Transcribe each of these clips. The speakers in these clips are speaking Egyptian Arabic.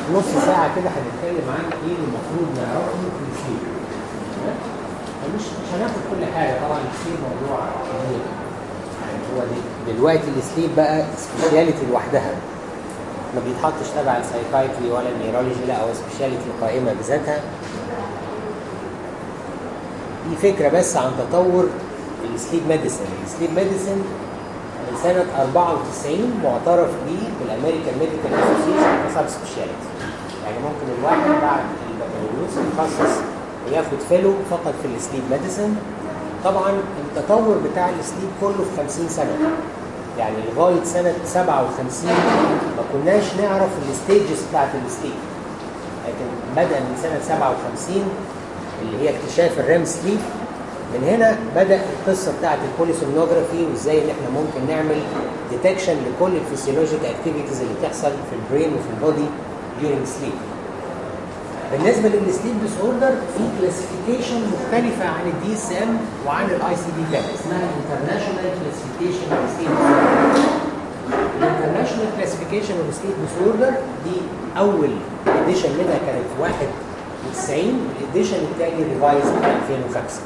في نص ساعه كده هنتكلم عن ايه اللي المفروض نعرفه في السليب تمام؟ مش مش هناخد كل حاجه طبعا السليب موضوع كبير يعني هو دي- دلوقتي السليب بقى سبيشاليتي لوحدها ما بيتحطش تبع السايكايتري ولا النيرولوجي لا هو سبيشاليتي قائمه بذاتها دي فكره بس عن تطور السليب ميديسن السليب ميديسن من سنه 94 معترف به بالامريكان ميديكال اسوسيشن كسب سبيشاليتي يعني ممكن الواحد بعد البكالوريوس يتخصص وياخد فيلو فقط في السليب ميديسن طبعا التطور بتاع السليب كله في 50 سنه يعني لغايه سنه 57 ما كناش نعرف الستيجز بتاعت السليب لكن بدا من سنه 57 اللي هي اكتشاف الريم سليب من هنا بدا القصه بتاعت البوليسومنوجرافي وازاي ان احنا ممكن نعمل ديتكشن لكل الفسيولوجيك اكتيفيتيز اللي بتحصل في البرين وفي البودي during sleep بالنسبه للسليب ديس اوردر في كلاسيفيكيشن مختلفه عن الدي اس ام وعن الاي سي دي 10 اسمها الانترناشونال كلاسيفيكيشن اوف سليب الانترناشونال كلاسيفيكيشن اوف سليب ديس اوردر دي اول اديشن منها كانت في 91 الاديشن الثاني ريفايز في 2005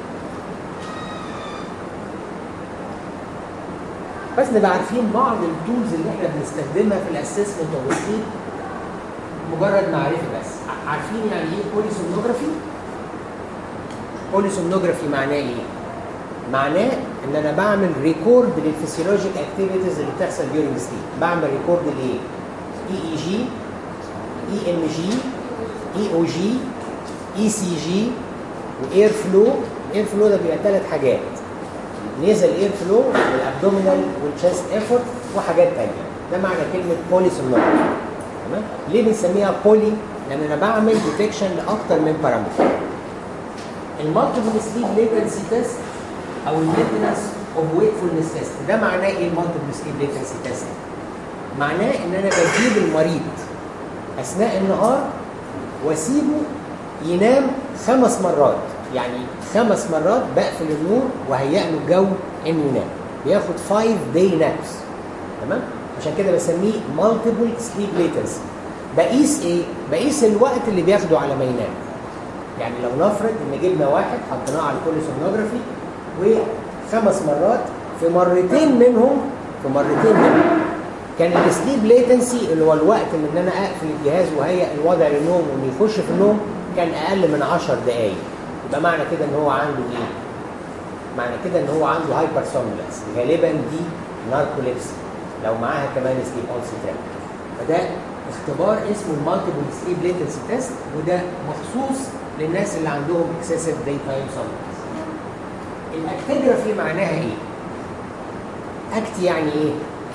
بس نبقى عارفين بعض التولز اللي احنا بنستخدمها في الاسسمنت اوف سليب مجرد معرفه بس ع- عارفين يعني ايه بوليسومنوجرافي؟ بوليسومنوجرافي معناه ايه؟ معناه ان انا بعمل ريكورد للفسيولوجيك اكتيفيتيز اللي بتحصل during sleep بعمل ريكورد لايه؟ اي اي جي اي ام جي اي او جي اي سي جي واير فلو الاير فلو ده بيبقى ثلاث حاجات نيزل اير فلو والابدومينال والشيست ايفورت وحاجات ثانيه ده معنى كلمه بوليسومنوجرافي تمام ليه بنسميها بولي لان انا بعمل ديتكشن لاكتر من بارامتر المالتيبل سليب ليتنسي تيست او المينتنس اوف ويكفولنس تيست ده معناه ايه المالتيبل سليب ليتنسي تيست معناه ان انا بجيب المريض اثناء النهار واسيبه ينام خمس مرات يعني خمس مرات بقفل النور وهيئ له الجو انه ينام بياخد 5 داي نابس تمام عشان كده بسميه مالتيبل سليب ليتنسي بقيس ايه بقيس الوقت اللي بياخده على ما ينام يعني لو نفرض ان جبنا واحد حطيناه على البوليسومنوجرافي وخمس مرات في مرتين منهم في مرتين منهم كان السليب ليتنسي اللي هو الوقت من ان انا اقفل الجهاز وهيئ الوضع للنوم وانه يخش في النوم كان اقل من 10 دقائق يبقى معنى كده ان هو عنده ايه؟ معنى كده ان هو عنده هايبر سومنلس غالبا دي ناركوليبسي لو معاها كمان سليب اونسي فده اختبار اسمه المالتيبل سليب ليتنسي تيست وده مخصوص للناس اللي عندهم اكسسيف داي تايم سومنلس الاكتيجرافي معناها ايه؟ اكت يعني ايه؟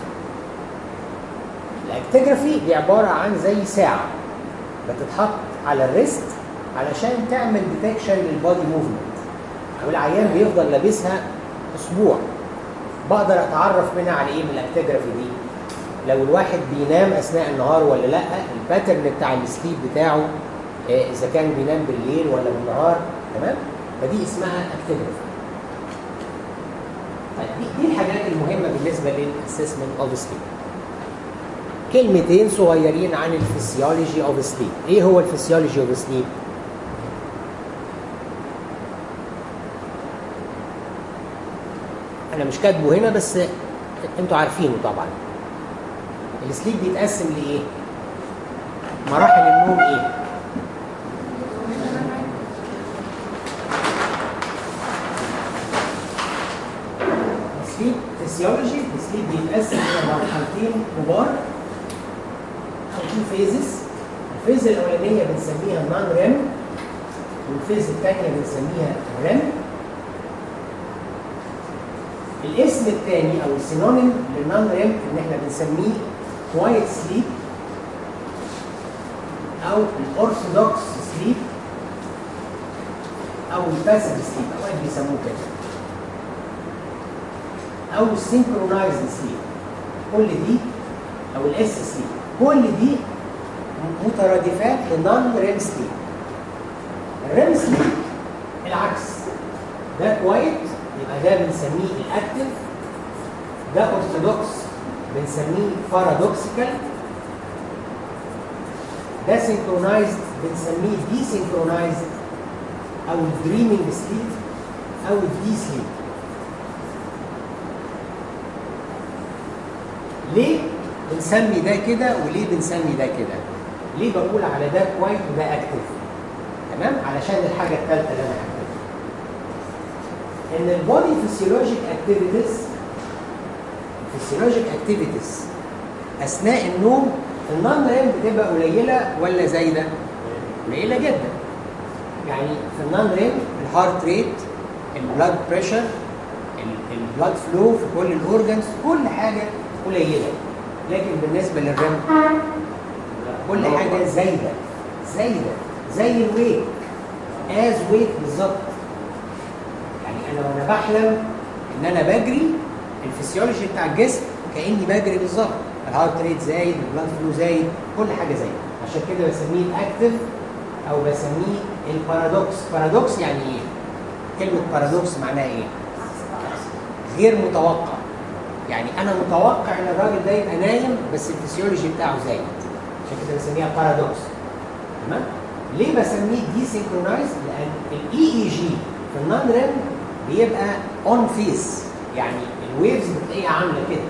الاكتيجرافي دي عباره عن زي ساعه بتتحط على الريست علشان تعمل ديتكشن للبادي موفمنت والعيان بيفضل لابسها اسبوع بقدر اتعرف منها على ايه من الاكتيجرافي دي لو الواحد بينام اثناء النهار ولا لا الباترن بتاع السليب بتاعه آه، اذا كان بينام بالليل ولا بالنهار تمام فدي اسمها اكتيجرافي طيب دي, دي الحاجات المهمه بالنسبه للاسسمنت اوف سليب كلمتين صغيرين عن الفسيولوجي اوف سليب ايه هو الفسيولوجي اوف سليب انا مش كاتبه هنا بس انتوا عارفينه طبعا السليب بيتقسم لايه مراحل النوم ايه السليب فيسيولوجي السليب بيتقسم الى مرحلتين كبار او تو فيزز الفيز الاولانيه بنسميها نون ريم والفيز الثانيه بنسميها ريم الاسم الثاني او السينونيم للنون ريم ان احنا بنسميه كوايت سليب او الاورثودوكس سليب او الباسيف سليب اوقات بيسموه كده او السينكرونايزد سليب كل دي او الاس سليب كل دي مترادفات لنون ريم سليب الريم سليب العكس ده كوايت يبقى ده بنسميه الاكتف ده اورثودوكس بنسميه بارادوكسيكال ده سينكرونايزد بنسميه دي سينكرونايزد او دريمينج سليب او الدي سليب ليه بنسمي ده كده وليه بنسمي ده كده ليه بقول على ده كويت وده اكتف تمام علشان الحاجه الثالثه اللي انا هكتبها ان البودي فيسيولوجيك اكتيفيتيز فيسيولوجيك اكتيفيتيز اثناء النوم النون ريم بتبقى قليله ولا زايده؟ قليله جدا يعني في النون ريم الهارت ريت البلاد بريشر البلاد فلو في كل الاورجنز كل حاجه قليله لكن بالنسبه للريم كل حاجه زايده زايده زي الويك از ويك بالظبط يعني انا وانا بحلم ان انا بجري الفسيولوجي بتاع الجسم كاني بجري بالظبط الهارت ريت زايد البلاد فلو زايد كل حاجه زايد عشان كده بسميه الاكتف او بسميه البارادوكس بارادوكس يعني ايه كلمه بارادوكس معناها ايه غير متوقع يعني انا متوقع ان الراجل ده يبقى نايم بس الفسيولوجي بتاعه زايد عشان كده بسميها بارادوكس تمام ليه بسميه دي سينكرونايز لان الاي اي جي في النون ريم بيبقى اون فيس يعني الويفز بتلاقيها عامله كده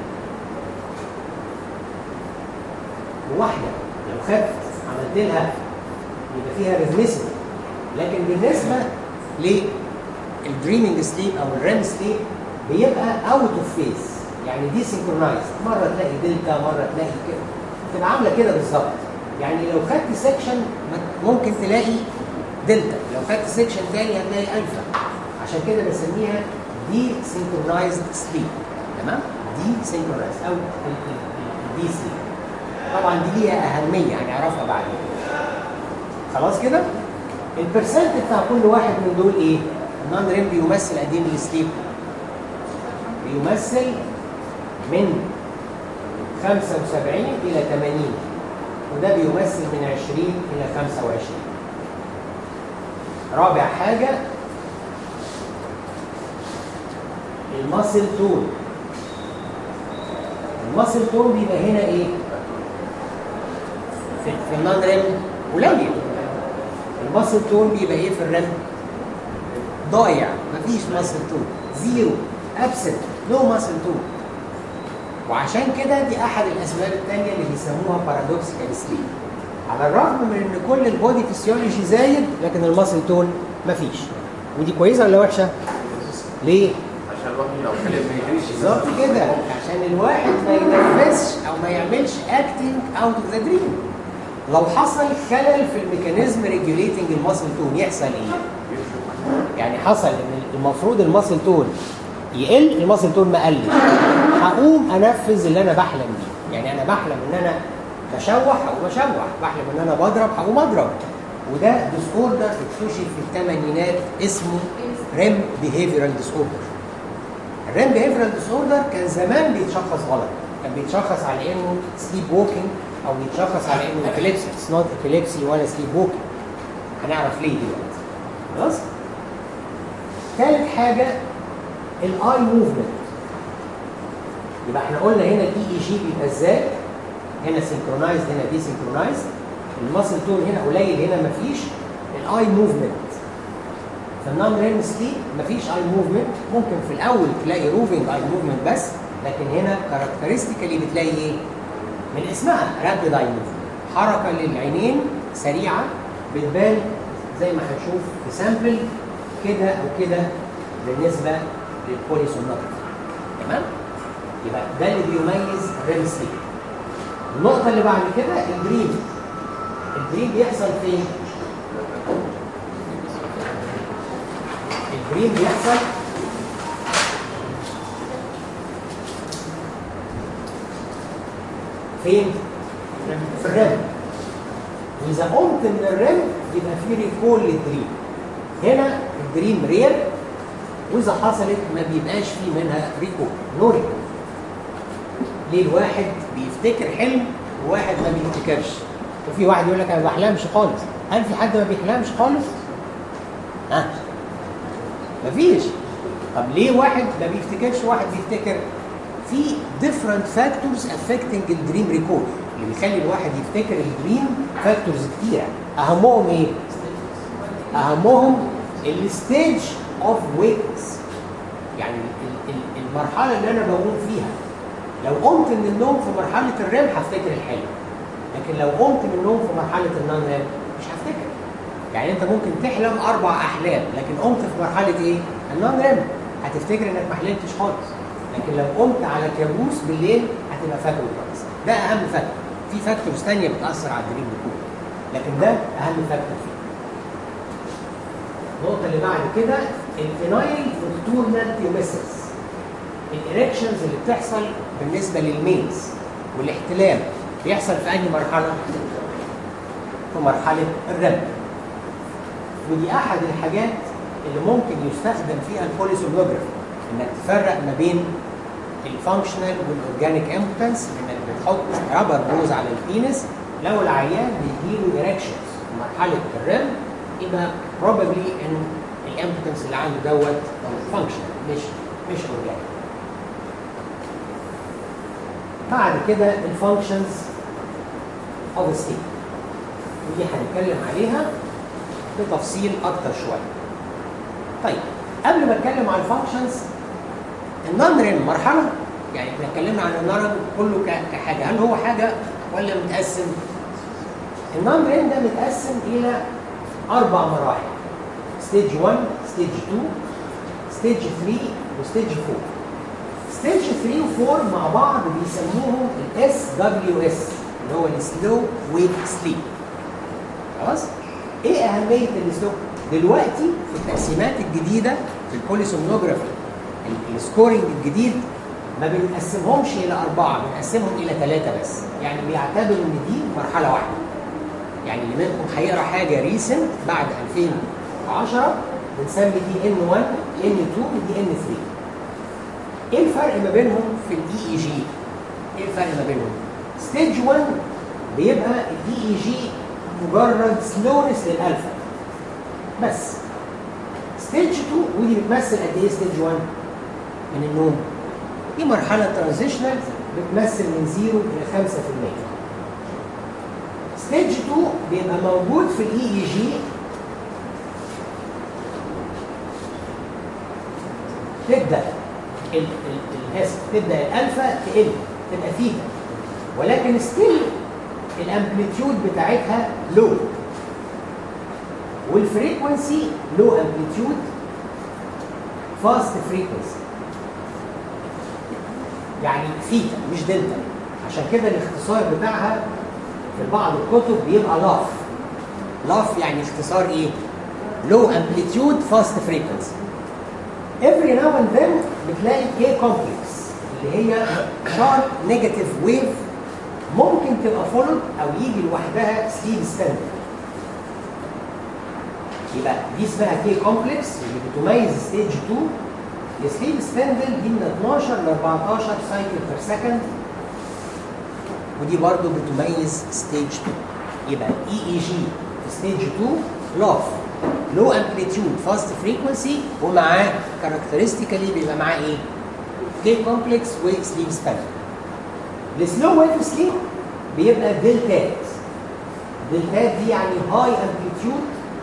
واحده لو خدت عملت لها يبقى فيها ريزميسم لكن بالنسبه للدريمينج سليب او الريم سليب بيبقى اوت اوف فيس يعني دي سينكرونايز مره تلاقي دلتا مره تلاقي كده تبقى عامله كده بالظبط يعني لو خدت سيكشن ممكن تلاقي دلتا لو خدت سيكشن تاني هتلاقي الفا عشان كده بسميها دي سينكرونايزد سليب تمام دي سينكرونايز او دي سليب طبعا دي ليها اهميه هنعرفها بعدين خلاص كده البرسنت بتاع كل واحد من دول ايه النون ريم بيمثل قد ايه من السليب بيمثل من 75 الى 80 وده بيمثل من 20 الى 25 رابع حاجه الماسل تون الماسل تون بيبقى هنا ايه في, في النون ريم قليل الماسل تون بيبقى ايه في الريم ضايع مفيش ماسل تون زيرو ابسنت نو ماسل تون وعشان كده دي احد الاسباب الثانيه اللي بيسموها بارادوكسيكال سليب على الرغم من ان كل البودي فيسيولوجي زايد لكن الماسل تون مفيش ودي كويسه ولا وحشه؟ ليه؟ عشان الواحد لو كلم ما يجريش بالظبط كده عشان الواحد ما ينفذش او ما يعملش اكتنج اوت اوف ذا دريم لو حصل خلل في الميكانيزم ريجوليتنج الماسل تون يحصل ايه؟ يعني حصل ان المفروض الماسل تون يقل الماسل تون ما قلش هقوم انفذ اللي انا بحلم بيه يعني انا بحلم ان انا بشوح هقوم اشوح بحلم ان انا بضرب هقوم اضرب وده ديس اوردر اكتشف في الثمانينات اسمه ريم بيهيفيرال ديس اوردر الريم بيهيفيرال ديس اوردر كان زمان بيتشخص غلط كان بيتشخص على انه سليب ووكينج او بيتشخص على انه ابيليبسي اتس نوت ابيليبسي ولا سليب ووكينج هنعرف ليه دلوقتي خلاص ثالث حاجه الاي موفمنت يبقى احنا قلنا هنا الاي اي جي بيبقى ازاي هنا سينكرونايز هنا دي سينكرونايز الماسل تون هنا قليل هنا مفيش الاي موفمنت في النون ريم سليب مفيش اي موفمنت ممكن في الاول تلاقي روفنج اي موفمنت بس لكن هنا كاركترستيكالي بتلاقي ايه من اسمها رابيد اي موفمنت حركه للعينين سريعه بتبان زي ما هنشوف في سامبل كده او كده بالنسبه للبوليسومنوجرافي تمام يبقى ده اللي بيميز الريم سليب النقطة اللي بعد كده الدريم الدريم بيحصل فين؟ الدريم بيحصل فين؟ في الريم وإذا قمت من الريم يبقى في ريكول للدريم هنا الدريم رير وإذا حصلت ما بيبقاش في منها ريكول نو ريكول ليه الواحد بيفتكر حلم وواحد ما بيفتكرش وفي واحد يقول لك انا ما بحلمش خالص هل في حد ما بيحلمش خالص ها مفيش طب ليه واحد ما بيفتكرش وواحد بيفتكر في different factors affecting الدريم ريكول اللي بيخلي الواحد يفتكر الدريم فاكتورز كتيره اهمهم ايه؟ اهمهم الستيج اوف ويكنس يعني ال- ال- المرحله اللي انا بقوم فيها لو قمت من النوم في مرحله الريم هفتكر الحلم لكن لو قمت من النوم في مرحله النون ريم مش هفتكر يعني انت ممكن تحلم اربع احلام لكن قمت في مرحله ايه؟ النون ريم هتفتكر انك ما حلمتش خالص لكن لو قمت على كابوس بالليل هتبقى فاكره كويس ده اهم فاكتور في فاكتورز ثانيه بتاثر على الدريم كله لكن ده اهم فاكتور فيه النقطه اللي بعد كده الفينايل نوكتورنال تيوميسيس الاريكشنز اللي بتحصل بالنسبه للميلز والاحتلام بيحصل في انهي مرحله؟ في مرحله الرم ودي احد الحاجات اللي ممكن يستخدم فيها البوليسوميوجرافي انك تفرق ما بين الفانكشنال والاورجانيك امبتنس انك بتحط رابر بوز على البينس لو العيان بيجيله اريكشنز في مرحله الرم يبقى probably ان الامبتنس اللي عنده دوت فانكشنال مش مش اورجانيك بعد كده الفانكشنز اوف ستيت ودي هنتكلم عليها بتفصيل اكتر شويه طيب قبل ما اتكلم عن الفانكشنز النون ريم مرحله يعني احنا اتكلمنا عن النون كله ك- كحاجه هل هو حاجه ولا متقسم النون ريم ده متقسم الى اربع مراحل ستيج 1 ستيج 2 ستيج 3 وستيج 4 ستيج 3 و 4 مع بعض بيسموهم الاس دبليو اس اللي هو السلو ويك سليب خلاص ايه اهميه السلو دلوقتي في التقسيمات الجديده في البوليسومنوجرافي ال- السكورينج الجديد ما بنقسمهمش الى اربعه بنقسمهم الى ثلاثه بس يعني بيعتبروا ان دي مرحله واحده يعني اللي منكم هيقرا حاجه ريسنت بعد 2010 بنسمي دي ان 1 ان 2 ودي ان 3 ايه الفرق ما بينهم في الاي اي جي؟ ايه الفرق ما بينهم؟ ستيج 1 بيبقى الاي اي جي مجرد سلونس للالفا بس ستيج 2 ودي بتمثل قد ايه ستيج 1 من النوم؟ دي مرحله ترانزيشنال بتمثل من 0 الى 5% ستيج 2 بيبقى موجود في الاي اي جي تبدا ال- ال- الهس تبدا الالفا تقل تبقى ثيتا ولكن ستيل الامبليتيود بتاعتها لو والفريكونسي لو امبليتيود فاست فريكونسي يعني ثيتا مش دلتا عشان كده الاختصار بتاعها في بعض الكتب بيبقى لاف لاف يعني اختصار ايه؟ لو امبليتيود فاست فريكونسي every now and then بتلاقي K complex اللي هي شارب نيجاتيف ويف ممكن تبقى فولد او يجي لوحدها سليب ستاندرد يبقى دي اسمها كي كومبلكس اللي بتميز ستيج 2 السليب ستاندرد دي من 12 ل 14 سايكل بير سكند ودي برضو بتميز ستيج 2 يبقى اي اي جي في ستيج 2 لاف لو امبليتيود فاست فريكونسي ومعاه كاركترستيكالي بيبقى معاه ايه؟ كي كومبلكس وسليب سبان السلو ويف سليب بيبقى دلتات دلتات دي يعني هاي امبليتيود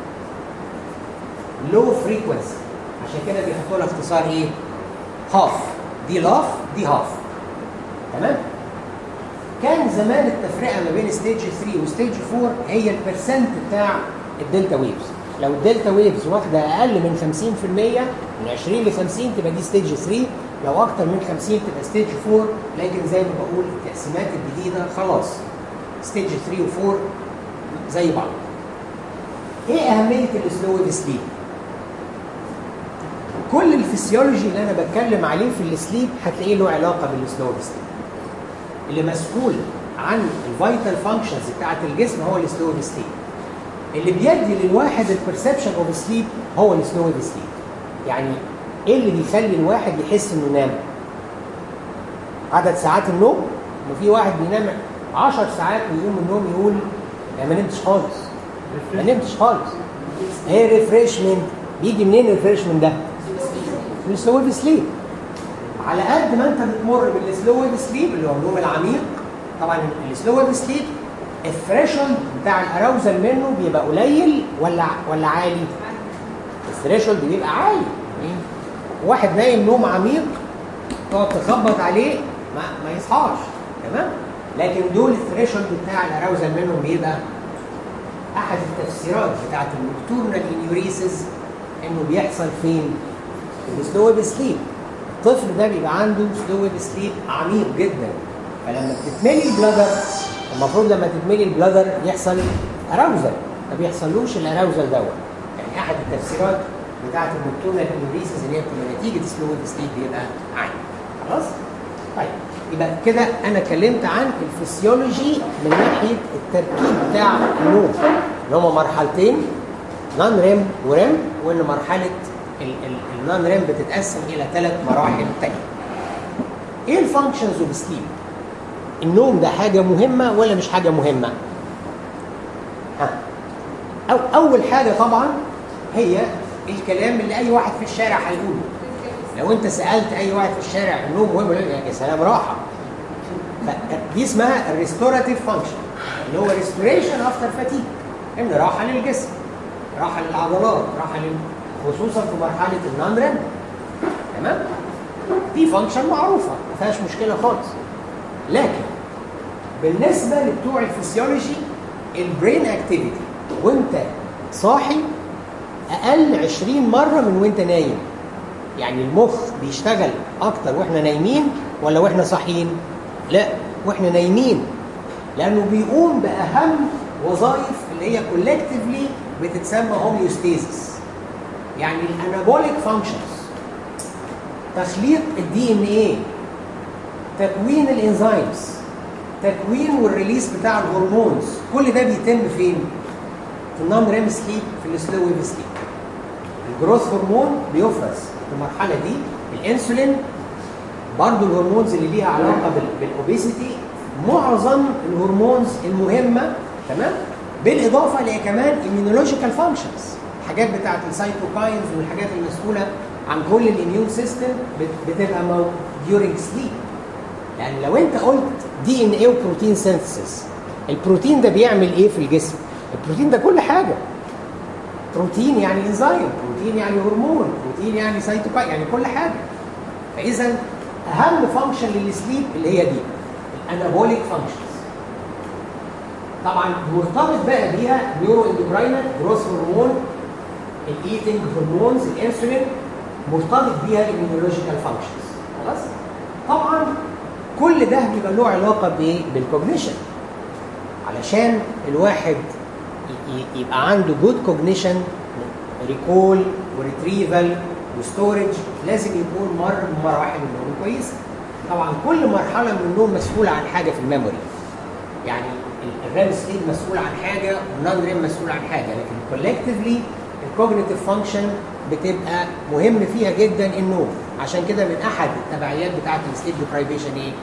لو فريكونسي عشان كده بيحطوا لها اختصار ايه؟ هاف دي لاف دي هاف تمام؟ كان زمان التفرقه ما بين ستيج 3 وستيج 4 هي البرسنت بتاع الدلتا ويفز لو الدلتا ويفز واخده اقل من 50% من 20 ل 50 تبقى دي ستيج 3 لو اكتر من 50 تبقى ستيج 4 لكن زي ما بقول التقسيمات الجديده خلاص ستيج 3 و4 زي بعض ايه اهميه السلو ويف سليب كل الفسيولوجي اللي انا بتكلم عليه في السليب هتلاقيه له علاقه بالسلو ويف سليب اللي مسؤول عن الفيتال فانكشنز بتاعت الجسم هو السلو ويف سليب اللي بيدي للواحد البرسبشن اوف سليب هو السلو ويف سليب يعني ايه اللي بيخلي الواحد يحس انه نام عدد ساعات النوم انه في واحد بينام 10 ساعات ويقوم من النوم يقول "أنا ما نمتش خالص ما نمتش خالص ايه ريفريشمنت بيجي منين الريفريشمنت ده؟ من السلو ويف سليب على قد ما انت بتمر بالسلو ويف سليب اللي هو النوم العميق طبعا السلو ويف سليب الثريشولد بتاع الاراوزل منه بيبقى قليل ولا ولا عالي؟ الثريشولد بيبقى عالي واحد نايم نوم عميق تقعد تخبط عليه ما, ما يصحاش تمام لكن دول الثريشولد بتاع الاراوزل منهم بيبقى احد التفسيرات بتاعت النكتورنال انيوريسز انه بيحصل فين؟ في السلو ويف سليب الطفل ده بيبقى عنده سلو ويف سليب عميق جدا فلما بتتملي البلادر المفروض لما تتملي البلادر يحصل اراوزل ما بيحصلوش الاراوزل دوت يعني احد التفسيرات بتاعت النكتورنال انيوريسز اللي هي بتبقى نتيجه سلو ويف سليب بيبقى عالي خلاص؟ طيب يبقى كده انا اتكلمت عن الفسيولوجي من ناحيه التركيب بتاع النوم اللي هما مرحلتين نون ريم وريم وان مرحله النون ريم بتتقسم الى ثلاث مراحل تانية. ايه الفانكشنز اوف سليب؟ النوم ده حاجه مهمه ولا مش حاجه مهمه؟ ها أو اول حاجه طبعا هي الكلام اللي اي واحد في الشارع هيقوله لو انت سالت اي واحد في الشارع النوم مهم ولا لا؟ يا سلام راحه دي اسمها الريستوراتيف فانكشن اللي هو ريستوريشن افتر فاتيج ان راحه للجسم راحه للعضلات راحه لل... خصوصا في مرحله النون ريم تمام دي فانكشن معروفه ما فيهاش مشكله خالص لكن بالنسبه لبتوع الفسيولوجي البرين اكتيفيتي وانت صاحي اقل 20 مره من وانت نايم يعني المخ بيشتغل اكتر واحنا نايمين ولا واحنا صاحيين لا واحنا نايمين لانه بيقوم باهم وظائف اللي هي كولكتيفلي بتتسمى هوميوستيزيس يعني الانابوليك فانكشنز تخليق الدي ان ايه تكوين الانزيمز تكوين والريليس بتاع الهرمونز كل ده بيتم فين في النون ريم سليب في السلو ويف سليب الجروث هرمون بيفرز في المرحله دي الانسولين برضو الهرمونز اللي ليها علاقه بالاوبيسيتي معظم الهرمونز المهمه تمام بالاضافه الى كمان immunological فانكشنز الحاجات بتاعت السايتوكاينز والحاجات المسؤوله عن كل الاميون سيستم بتبقى موجود during sleep يعني لو انت قلت دي ان ايه وبروتين سينثيسيس البروتين ده بيعمل ايه في الجسم؟ البروتين ده كل حاجه بروتين يعني انزيم بروتين يعني هرمون بروتين يعني سايتوكاين يعني كل حاجه فاذا اهم فانكشن للسليب اللي هي دي الانابوليك فانكشنز طبعا مرتبط بقى بيها نيورو اندوكراينال جروث هرمون الايتنج هرمونز الانسولين مرتبط بيها الاميونولوجيكال فانكشنز خلاص طبعا كل ده بيبقى له علاقه بايه بالكوجنيشن علشان الواحد يبقى عنده جود كوجنيشن ريكول وريتريفال وستورج لازم يكون مر بمراحل النوم كويسه طبعا كل مرحله من النوم مسؤوله عن حاجه في الميموري يعني الريم سليب مسؤول عن حاجه والنون ريم مسؤول عن حاجه لكن كولكتيفلي الكوجنيتيف فانكشن بتبقى مهم فيها جدا النوم عشان كده من احد التبعيات بتاعت السليب ديبرايفيشن ايه؟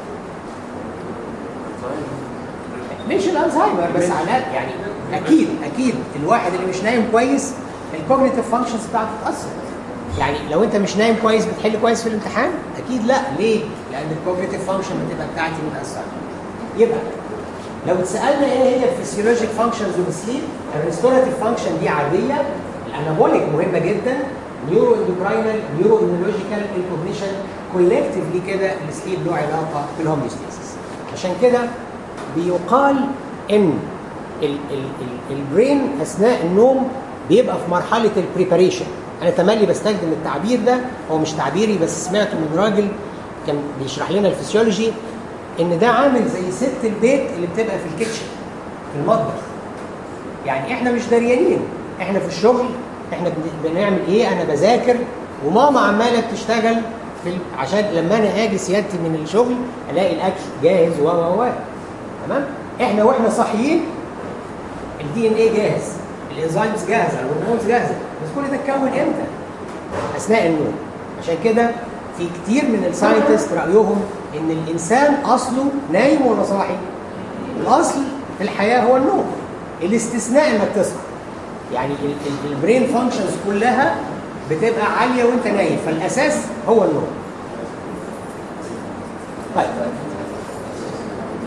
مش الالزهايمر بس على يعني اكيد اكيد الواحد اللي مش نايم كويس الكوجنيتيف فانكشنز بتاعته تتاثر يعني لو انت مش نايم كويس بتحل كويس في الامتحان اكيد لا ليه لان الكوجنيتيف فانكشن بتبقى بتاعتي متاثره يبقى لو اتسالنا ايه هي الفسيولوجيك فانكشنز اوف سليب الريستوراتيف فانكشن دي عاديه الانابوليك مهمه جدا نيورو اندوكراينال نيورو ايمونولوجيكال الكوجنيشن كولكتيفلي كده السليب له علاقه بالهوميوستاسيس عشان كده بيقال ان ال ال ال البرين اثناء النوم بيبقى في مرحله البريباريشن انا تملي بستخدم التعبير ده هو مش تعبيري بس سمعته من راجل كان بيشرح لنا الفسيولوجي ان ده عامل زي ست البيت اللي بتبقى في الكيتشن في المطبخ يعني احنا مش دريانين احنا في الشغل احنا بنعمل ايه انا بذاكر وماما عماله بتشتغل في ال... عشان لما انا اجي سيادتي من الشغل الاقي الاكل جاهز و و و تمام احنا واحنا صاحيين الدي ان ايه جاهز الانزيمز جاهزه الهرمونز جاهزه بس كل ده اتكون امتى؟ اثناء النوم عشان كده في كتير من الساينتست رايهم ان الانسان اصله نايم ولا صاحي؟ الاصل في الحياه هو النوم الاستثناء انك تصحى يعني البرين فانكشنز كلها بتبقى عاليه وانت نايم فالاساس هو النوم طيب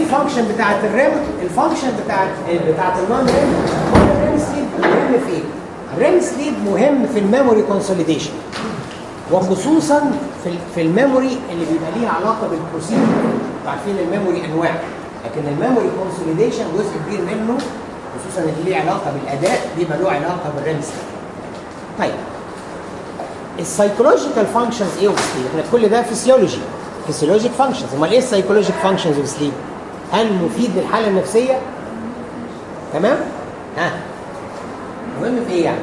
الفانكشن بتاعت الريم الفانكشن بتاعت بتاعت النون ريم الريم سليب مهم في ايه الريم سليب مهم في الميموري كونسوليديشن وخصوصا في في الميموري اللي بيبقى ليها علاقه بالبروسيجر عارفين الميموري انواع لكن الميموري كونسوليديشن جزء كبير منه خصوصا اللي ليه علاقه بالاداء بيبقى له علاقه بالريم سليب طيب السايكولوجيكال فانكشنز ايه وسليب احنا كل ده فيسيولوجي فيسيولوجيك فانكشنز امال ايه السايكولوجيك فانكشنز وسليب هل مفيد للحاله النفسيه تمام ها مهم في ايه يعني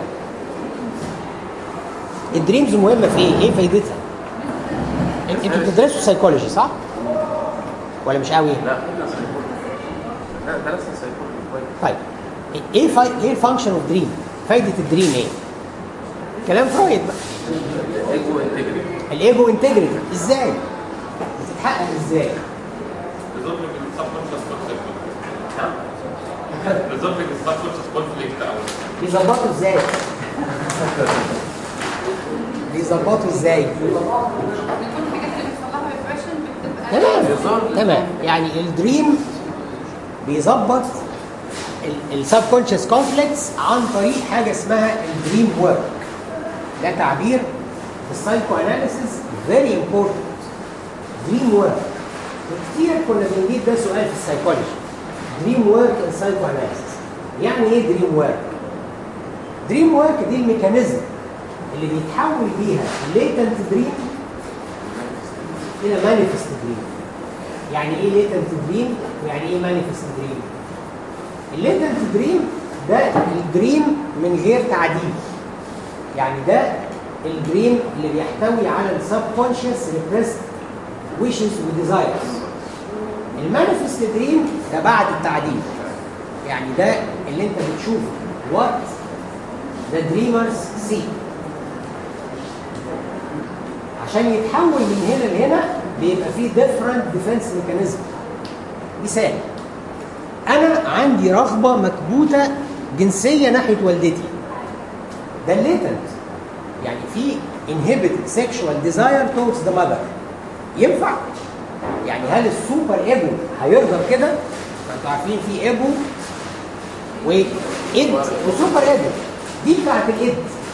الدريمز مهمه في ايه ايه فايدتها انت- انتوا بتدرسوا سايكولوجي صح ولا مش قوي لا لا درسنا سيكولوجي كويس طيب ايه فاي... ايه الفانكشن اوف دريم فايده الدريم ايه كلام فرويد بقى ايجو انتجريتي الايجو انتجريتي ازاي بتتحقق ازاي resolving السبكونشس كونفليكت نعم resolving السبكونشس كونفليكت او بيظبطوا ازاي بيظبطوا ازاي بيكون الحاجات اللي بتصلحها ريفريشن بتبقى تمام تمام يعني الدريم بيظبط السبكونشس كونفليكتس عن طريق حاجه اسمها الدريم ورك ده تعبير في السايكو اناليسيس فيري امبورتنت دريم ورك وكتير كنا بنجيب ده سؤال في السايكولوجي دريم ورك ان سايكو اناليسيس يعني ايه دريم ورك دريم ورك دي الميكانيزم اللي بيتحول بيها ليتنت دريم الى مانيفست دريم يعني ايه ليتنت دريم ويعني ايه مانيفست دريم الليتنت دريم ده الدريم من غير تعديل يعني ده الدريم اللي بيحتوي على السب كونشس ريبريست ويشز وديزايرز المانيفست دريم ده بعد التعديل يعني ده اللي انت بتشوفه وات ذا دريمرز سي عشان يتحول من هنا لهنا بيبقى فيه ديفرنت ديفنس ميكانيزم مثال انا عندي رغبه مكبوته جنسيه ناحيه والدتي ده الليتنت يعني في inhibited sexual desire towards the mother ينفع يعني هل السوبر ايجو هيرضى كده ما انتوا عارفين في ايجو وايد وسوبر ايجو دي بتاعت الايد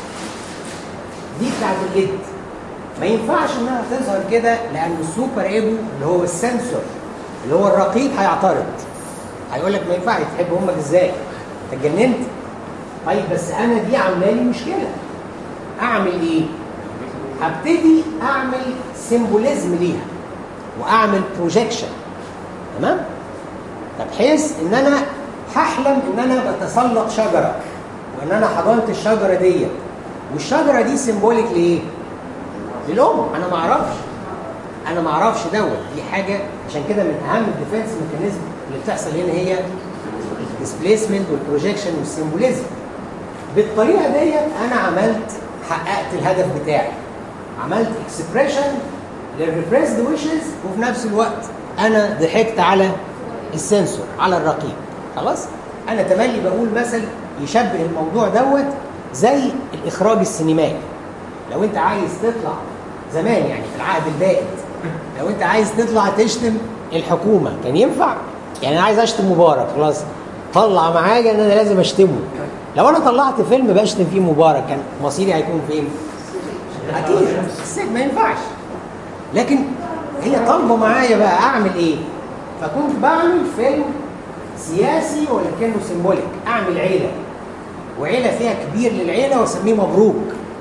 دي بتاعت الايد ما ينفعش انها تظهر كده لان السوبر ايجو اللي هو السنسور اللي هو الرقيب هيعترض هيقول لك ما ينفعش تحب امك ازاي انت اتجننت طيب بس انا دي عامله لي مشكله اعمل ايه هبتدي اعمل سيمبوليزم ليها واعمل بروجيكشن تمام طب بحيث ان انا هحلم ان انا بتسلق شجره وان انا حضنت الشجره ديت والشجره دي سيمبوليك لايه للام انا ما اعرفش انا ما اعرفش دوت دي حاجه عشان كده من اهم الديفنس ميكانيزم اللي بتحصل هنا هي الديسبيسمنت والبروجيكشن والسيمبوليزم بالطريقه ديت انا عملت حققت الهدف بتاعي عملت اكسبريشن للريبريسد ويشز وفي نفس الوقت انا ضحكت على السنسور على الرقيب خلاص انا تملي بقول مثل يشبه الموضوع دوت زي الاخراج السينمائي لو انت عايز تطلع زمان يعني في العهد البائد لو انت عايز تطلع تشتم الحكومه كان ينفع يعني انا عايز اشتم مبارك خلاص طلع معايا ان انا لازم اشتمه لو انا طلعت فيلم بشتم فيه مبارك كان مصيري هيكون فين اكيد السجن ما ينفعش لكن هي طالبه معايا بقى اعمل ايه فكنت بعمل فيلم سياسي ولكنه سيمبوليك اعمل عيله وعيله فيها كبير للعيله واسميه مبروك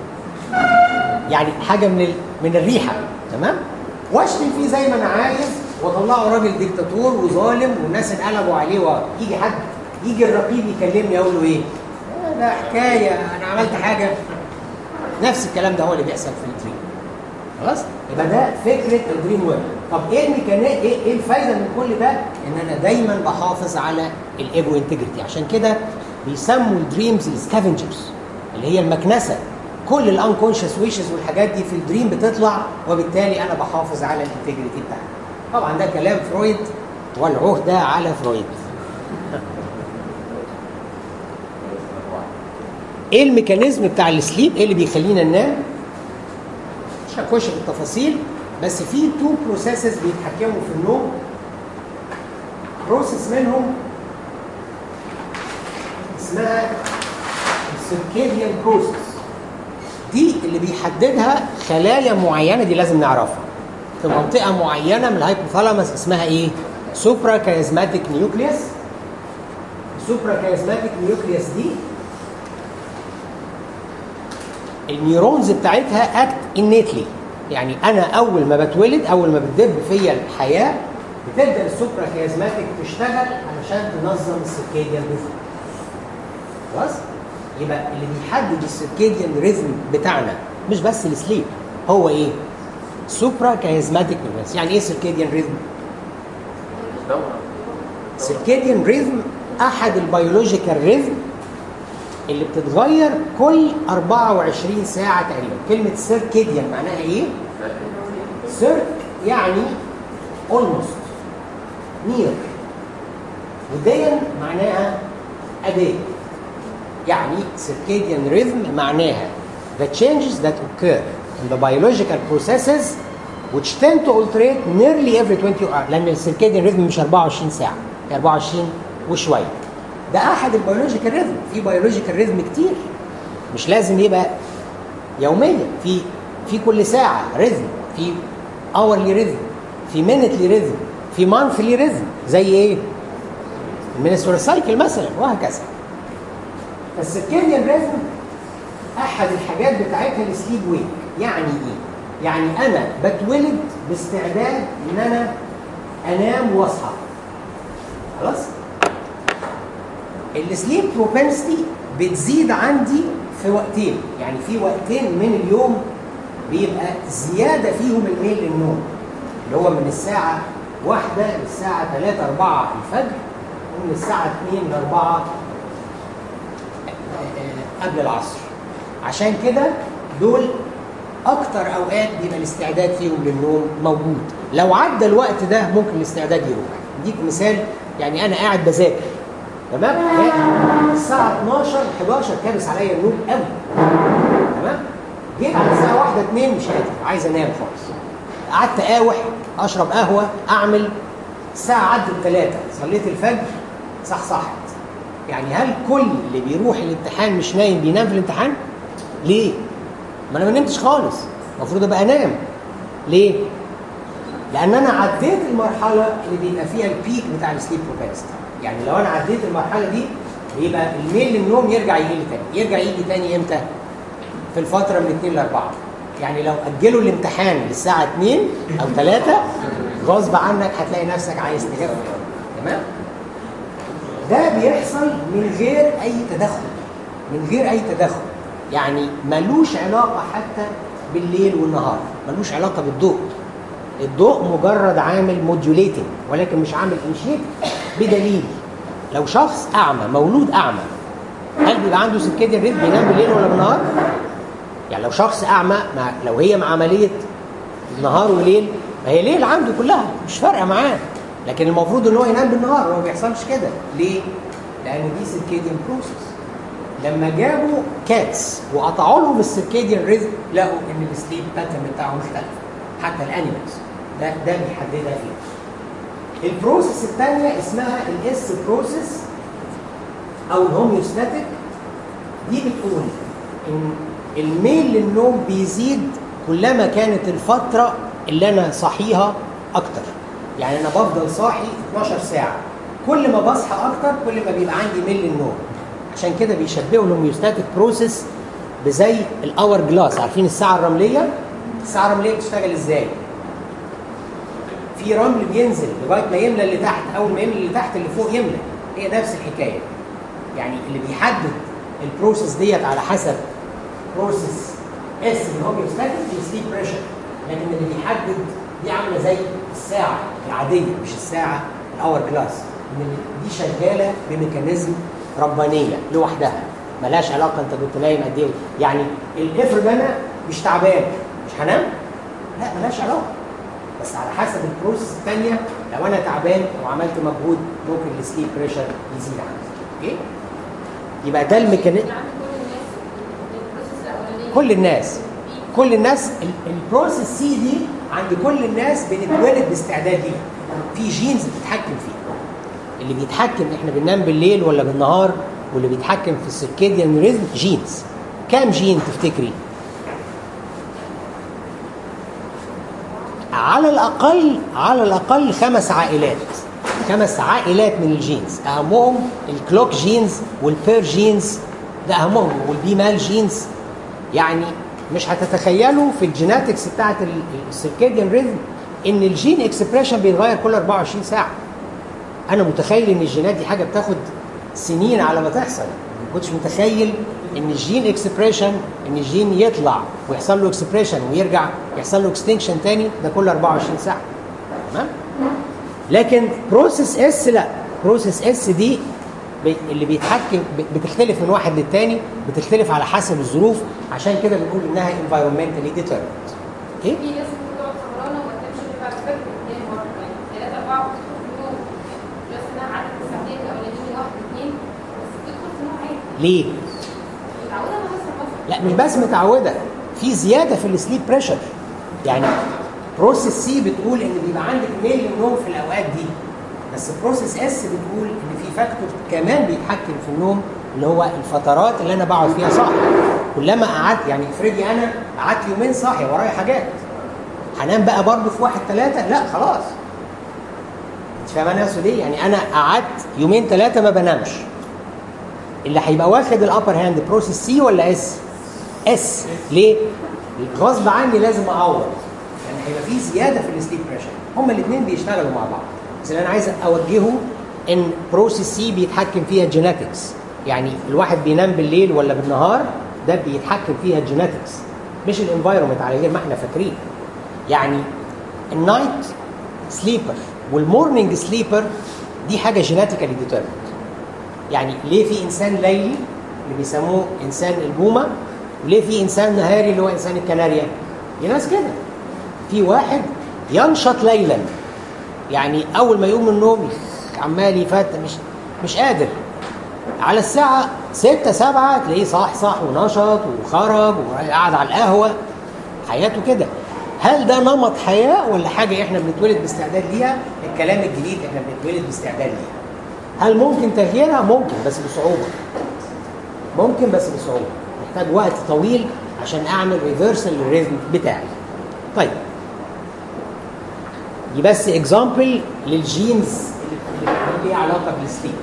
يعني حاجه من ال... من الريحه تمام واشتم فيه زي ما انا عايز واطلعه راجل ديكتاتور وظالم والناس انقلبوا عليه ويجي حد يجي الرقيب يكلمني اقول له ايه؟ آه ده حكايه انا عملت حاجه نفس الكلام ده هو اللي بيحصل في الدريم خلاص يبقى ده فكره الدريم ورك طب ايه الميكانيك ايه ايه الفايده من كل ده ان انا دايما بحافظ على الايجو انتجريتي عشان كده بيسموا الدريمز السكافنجرز اللي هي المكنسه كل الانكونشس ويشز والحاجات دي في الدريم بتطلع وبالتالي انا بحافظ على الانتجريتي بتاعتي طبعا ده كلام فرويد والعهده على فرويد ايه الميكانيزم بتاع السليب ايه اللي بيخلينا ننام مش هخش في التفاصيل بس في تو بروسيسز بيتحكموا في النوم بروسيس منهم اسمها السيركيديان بروسيس دي اللي بيحددها خلايا معينه دي لازم نعرفها في منطقه معينه من الهايبوثالاموس اسمها ايه؟ سوبرا كاريزماتيك نيوكليوس السوبرا كاريزماتيك نيوكليوس دي النيورونز بتاعتها اكت انيتلي يعني انا اول ما بتولد اول ما بتدب فيا الحياه بتبدا السوبرا كاريزماتيك تشتغل علشان تنظم السيركيديان ريزم خلاص يبقى اللي بيحدد السيركيديان ريزم بتاعنا مش بس السليب هو ايه سوبرا كاريزماتيك نيورونز يعني ايه سيركيديان ريزم دورة سيركيديان ريزم احد البيولوجيكال ريزم اللي بتتغير كل 24 ساعه تقريبا كلمه سيركيديان معناها ايه سيرك يعني almost near وديا معناها أداة يعني circadian rhythm معناها the changes that occur in the biological processes which tend to alterate nearly every 20 hours لأن السيركيديان ريزم مش 24 ساعة هي 24 وشوية ده أحد البيولوجيكال ريزم في بيولوجيكال ريزم كتير مش لازم يبقى يوميا في في كل ساعة ريزم في اورلي ريزم في مينتلي ريزم في مانثلي ريزم زي ايه؟ المينسترال سايكل مثلا وهكذا فالسيركيديان ريزم احد الحاجات بتاعتها السليب ويك يعني ايه؟ يعني انا بتولد باستعداد ان انا انام واصحى خلاص؟ السليب بروبنسيتي بتزيد عندي في وقتين يعني في وقتين من اليوم بيبقى زياده فيهم الميل للنوم اللي هو من الساعه واحدة للساعة 3 4 الفجر ومن الساعة 2 ل 4 قبل العصر عشان كده دول أكتر أوقات بيبقى الاستعداد فيهم للنوم موجود لو عدى الوقت ده ممكن الاستعداد يروح اديك مثال يعني أنا قاعد بذاكر تمام الساعة 12 11 كابس عليا النوم قوي تمام جيت على الساعة 1 2 مش قادر عايز انام خالص قعدت اقاوح اشرب قهوه اعمل الساعه عدت ثلاثة صليت الفجر صحصحت يعني هل كل اللي بيروح الامتحان مش نايم بينام في الامتحان؟ ليه؟ ما انا ما نمتش خالص المفروض ابقى انام ليه؟ لان انا عديت المرحله اللي بيبقى فيها البيك بتاع السليب بروبنسيتي يعني لو انا عديت المرحله دي بيبقى الميل للنوم يرجع يجي لي تاني يرجع يجي تاني امتى؟ في الفتره من 2 ل 4 يعني لو اجلوا الامتحان للساعه 2 او 3 غصب عنك هتلاقي نفسك عايز تنام تمام ده بيحصل من غير اي تدخل من غير اي تدخل يعني ملوش علاقه حتى بالليل والنهار ملوش علاقه بالضوء الضوء مجرد عامل موديوليتنج ولكن مش عامل انشيت بدليل لو شخص اعمى مولود اعمى هل بيبقى عنده سكيديان ريت بينام بالليل ولا بالنهار؟ يعني لو شخص اعمى مع لو هي مع عمليه نهار وليل ما هي ليل عنده كلها مش فارقه معاه لكن المفروض ان هو ينام بالنهار وما بيحصلش كده ليه؟ لان دي سيركيديان بروسس لما جابوا كاتس وقطعوا لهم السيركيديان ريزم لقوا ان السليب باترن بتاعهم اختلف حتى الانيمالز ده ده بيحددها ايه؟ البروسيس الثانيه اسمها الاس بروسيس او الهوميوستاتيك دي بتقول ان الميل للنوم بيزيد كلما كانت الفترة اللي أنا صحيها أكتر يعني أنا بفضل صاحي 12 ساعة كل ما بصحى أكتر كل ما بيبقى عندي ميل للنوم عشان كده بيشبهوا الهوميوستاتيك بروسيس بزي الاور جلاس عارفين الساعة الرملية الساعة الرملية بتشتغل ازاي؟ في رمل بينزل لغاية ما يملى اللي تحت أول ما يملى اللي تحت اللي فوق يملى هي نفس الحكاية يعني اللي بيحدد البروسيس ديت على حسب بروسيس اس اللي هو بيستخدم في سليب بريشر لكن اللي بيحدد دي عامله زي الساعه العاديه مش الساعه الاور كلاس ان دي شغاله بميكانيزم ربانيه لوحدها ملهاش علاقه انت كنت نايم قد ايه يعني افرض انا مش تعبان مش هنام؟ لا ملهاش علاقه بس على حسب البروسيس الثانيه لو انا تعبان وعملت مجهود ممكن السليب بريشر يزيد عندي اوكي؟ يبقى ده الميكانيزم كل الناس كل الناس البروسيس سي دي عند كل الناس بنتولد باستعداد ليها في جينز بتتحكم فيها اللي بيتحكم احنا بننام بالليل ولا بالنهار واللي بيتحكم في السيركيديان ريزم جينز كام جين تفتكري على الاقل على الاقل خمس عائلات خمس عائلات من الجينز اهمهم الكلوك جينز والبير جينز ده اهمهم والبيمال جينز يعني مش هتتخيلوا في الجيناتكس بتاعت السيركيديان ريزم ان الجين اكسبريشن بيتغير كل 24 ساعه انا متخيل ان الجينات دي حاجه بتاخد سنين على ما تحصل ما كنتش متخيل ان الجين اكسبريشن ان الجين يطلع ويحصل له اكسبريشن ويرجع يحصل له اكستنكشن تاني ده كل 24 ساعه تمام لكن بروسيس اس لا بروسيس اس دي بي- اللي بيتحكم ب- بتختلف من واحد للتاني بتختلف على حسب الظروف عشان كده بنقول انها environmentally determined اوكي في ناس بتقعد سهرانه وما تنامش تبقى تفكر اثنين مره يعني ثلاثه اربعه بتدخل في النوم بس انها عدد الساعتين الاولانيين واحد اثنين بس بتدخل في النوم عادي ليه؟ متعوده على نفس المصدر لا مش بس متعوده في زياده في السليب بريشر يعني بروسيس سي بتقول ان بيبقى عندك ميل للنوم في الاوقات دي بس بروسيس اس بتقول ان في فاكتور كمان بيتحكم في النوم اللي هو الفترات اللي انا بقعد فيها صاحي كلما قعدت يعني افرضي انا قعدت يومين صاحي ورايا حاجات هنام بقى برضه في واحد ثلاثة لا خلاص انت فاهم انا اقصد ايه؟ يعني انا قعدت يومين ثلاثة ما بنامش اللي هيبقى واخد الابر هاند بروسيس سي ولا اس؟ اس ليه؟ غصب عني لازم اعوض يعني هيبقى في زياده في السليب بريشر هما الاثنين بيشتغلوا مع بعض بس اللي انا عايز اوجهه ان بروسيس سي بيتحكم فيها الجيناتكس يعني الواحد بينام بالليل ولا بالنهار ده بيتحكم فيها الجيناتكس مش الانفايرمنت على غير ما احنا فاكرين يعني النايت سليبر والمورنينج سليبر دي حاجه جيناتيكالي ديترمنت يعني ليه في انسان ليلي اللي بيسموه انسان البومه وليه في انسان نهاري اللي هو انسان الكناريا في ناس كده في واحد ينشط ليلا يعني اول ما يقوم من النوم عمال يفتح مش مش قادر على الساعة ستة سبعة تلاقيه صاح صاح ونشط وخرج وقعد على القهوة حياته كده هل ده نمط حياة ولا حاجة احنا بنتولد باستعداد ليها؟ الكلام الجديد احنا بنتولد باستعداد ليها. هل ممكن تغييرها؟ ممكن بس بصعوبة. ممكن بس بصعوبة. محتاج وقت طويل عشان اعمل ريفرسال للريزم بتاعي. طيب دي بس اكزامبل للجينز اللي اللي ليها علاقة بالسليب.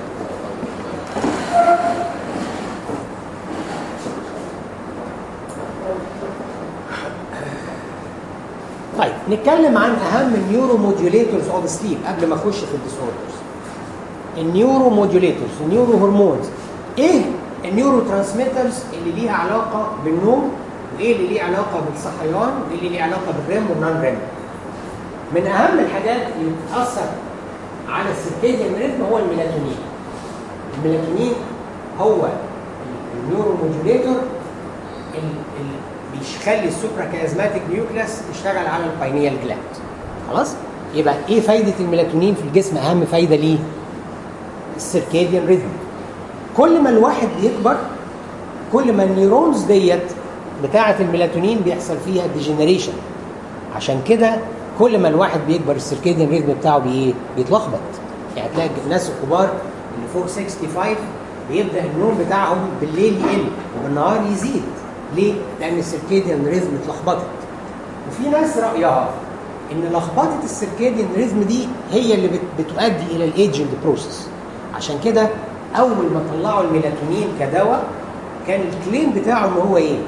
طيب نتكلم عن اهم النيورو موديوليتورز اوف سليب قبل ما اخش في الديسوردرز النيورو موديوليتورز النيورو هرمونز ايه النيورو ترانسميترز اللي ليها علاقه بالنوم وايه اللي ليه علاقه بالصحيان وايه اللي ليه علاقه بالريم والنون ريم من اهم الحاجات اللي بتاثر على السيركيديان ريتم هو الميلاتونين الميلاتونين هو النيورو موديوليتور اللي بيخلي السوبرا كازماتيك نيوكلاس يشتغل على الباينيال جلاند خلاص يبقى ايه فايده الميلاتونين في الجسم اهم فايده ليه السيركيديان ريزم كل ما الواحد بيكبر كل ما النيورونز ديت بتاعه الميلاتونين بيحصل فيها ديجنريشن عشان كده كل ما الواحد بيكبر السيركيديان ريزم بتاعه بي بيتلخبط يعني تلاقي الناس الكبار اللي فوق 65 بيبدا النوم بتاعهم بالليل يقل وبالنهار يزيد ليه؟ لان السيركيديان ريزم اتلخبطت وفي ناس رايها ان لخبطه السيركيديان ريزم دي هي اللي بت- بتؤدي الى الايدجنج بروسيس عشان كده اول ما طلعوا الميلاتونين كدواء كان الكليم بتاعه ان هو ايه؟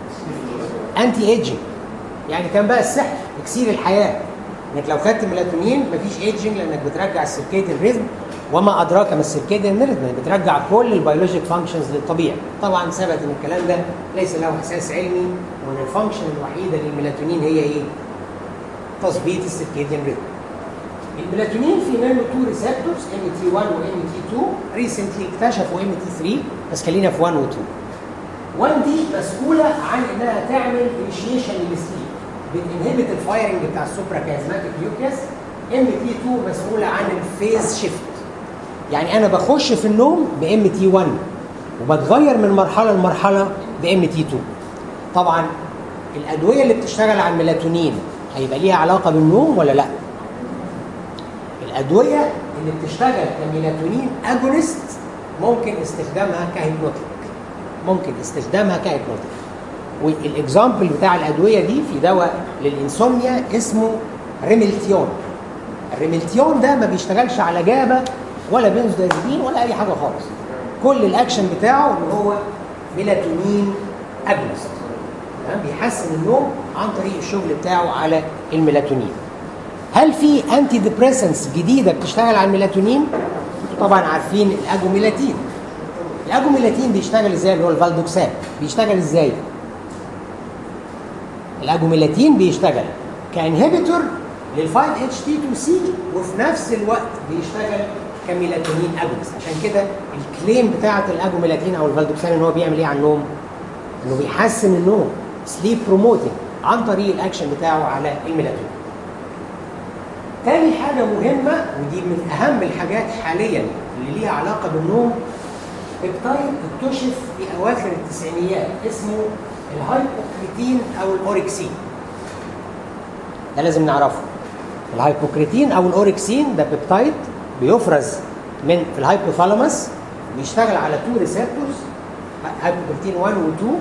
انتي ايدجنج يعني كان بقى السحر اكسير الحياه انك لو خدت ميلاتونين مفيش ايدجنج لانك بترجع السيركيديان ريزم وما ادراك ما السيركيديان ريزم بترجع كل البيولوجيك فانكشنز للطبيعي طبعا ثبت ان الكلام ده ليس له اساس علمي وان الفانكشن الوحيده للميلاتونين هي ايه؟ تظبيط السيركيديان ريزم الميلاتونين في منه تو ريسبتورز ام تي 1 وام تي 2 ريسنتلي اكتشفوا ام تي 3 بس خلينا في 1 و 2 1 دي مسؤوله عن انها تعمل انيشيشن للسليب بتنهبت الفايرنج بتاع السوبرا كازماتيك نيوكليس ام تي 2 مسؤوله عن الفيز شيفت يعني انا بخش في النوم بام تي 1 وبتغير من مرحله لمرحله بام تي 2 طبعا الادويه اللي بتشتغل على الميلاتونين هيبقى ليها علاقه بالنوم ولا لا الادويه اللي بتشتغل كميلاتونين اجونست ممكن استخدامها كهيبنوتيك ممكن استخدامها كهيبنوتيك والاكزامبل بتاع الادويه دي في دواء للانسوميا اسمه ريملتيون الريملتيون ده ما بيشتغلش على جابه ولا بنزودازيبين ولا اي حاجه خالص كل الاكشن بتاعه ان هو ميلاتونين اجونست تمام بيحسن النوم عن طريق الشغل بتاعه على الميلاتونين هل في انتي ديبريسنس جديده بتشتغل على الميلاتونين انتوا طبعا عارفين الاجوميلاتين الاجوميلاتين بيشتغل ازاي اللي هو الفالدوكساب بيشتغل ازاي الاجوميلاتين بيشتغل كانهبيتور لل 5 اتش تي 2 سي وفي نفس الوقت بيشتغل كميلاتونين اجونست عشان كده الكليم بتاعه الاجوميلاتين او الفالدوكسان ان هو بيعمل ايه على النوم؟ انه بيحسن النوم سليب بروموتنج عن طريق الاكشن بتاعه على الميلاتونين. تاني حاجه مهمه ودي من اهم الحاجات حاليا اللي ليها علاقه بالنوم بيبتايد اكتشف في اواخر التسعينيات اسمه الهايبوكريتين او الاوركسين. ده لازم نعرفه. الهايبوكريتين او الاوركسين ده بيبتايد بيفرز من في الهايبوثالاموس بيشتغل على تو ريسبتورز هايبوكريتين 1 و 2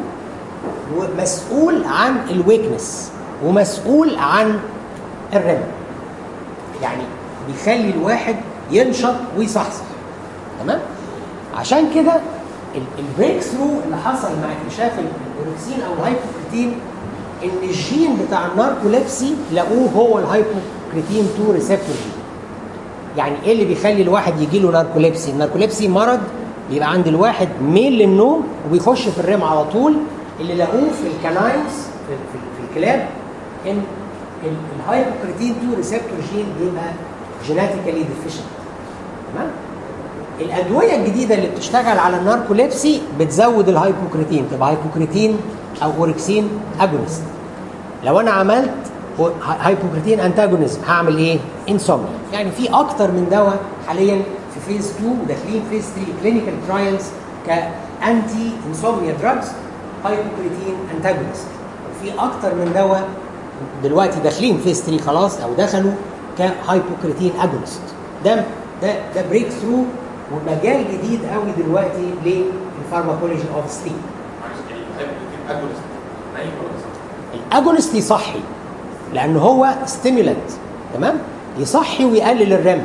ومسؤول عن الويكنس ومسؤول عن الرم يعني بيخلي الواحد ينشط ويصحصح تمام عشان كده البريك ثرو اللي حصل مع اكتشاف الاوركسين او الهايبوكريتين ان الجين بتاع الناركوليبسي لقوه هو الهايبوكريتين 2 ريسبتور جين يعني ايه اللي بيخلي الواحد يجي له ناركوليبسي الناركوليبسي مرض بيبقى عند الواحد ميل للنوم وبيخش في الريم على طول اللي لقوه في الكناينز في, في, في الكلاب ان الهايبوكريتين 2 ريسبتور جين بيبقى جيناتيكالي ديفيشنت تمام الادويه الجديده اللي بتشتغل على الناركوليبسي بتزود الهايبوكريتين تبقى هايبوكريتين او اوركسين اجونست لو انا عملت هايبوكريتين انتاجونيزم هعمل ايه؟ انسومنيا يعني في اكتر من دواء حاليا في فيز 2 وداخلين فيز 3 كلينيكال ترايلز كانتي انسومنيا دراجز هايبوكريتين انتاجونست وفي اكتر من دواء دلوقتي داخلين فيز 3 خلاص او دخلوا كهايبوكريتين اجونست ده ده ده بريك ثرو ومجال جديد قوي دلوقتي للفارماكولوجي اوف سليب الاجونست نايم ولا صاحي؟ الاجونست يصحي لان هو ستيمولانت تمام يصحي ويقلل الرم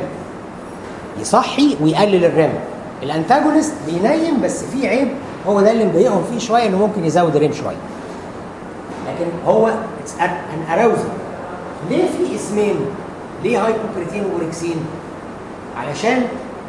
يصحي ويقلل الرم الانتاجونست بينيم بس فيه عيب هو ده اللي مضايقهم فيه شويه انه ممكن يزود الرم شويه لكن هو ان اراوزل ليه في اسمين ليه هايبوكريتين واوركسين علشان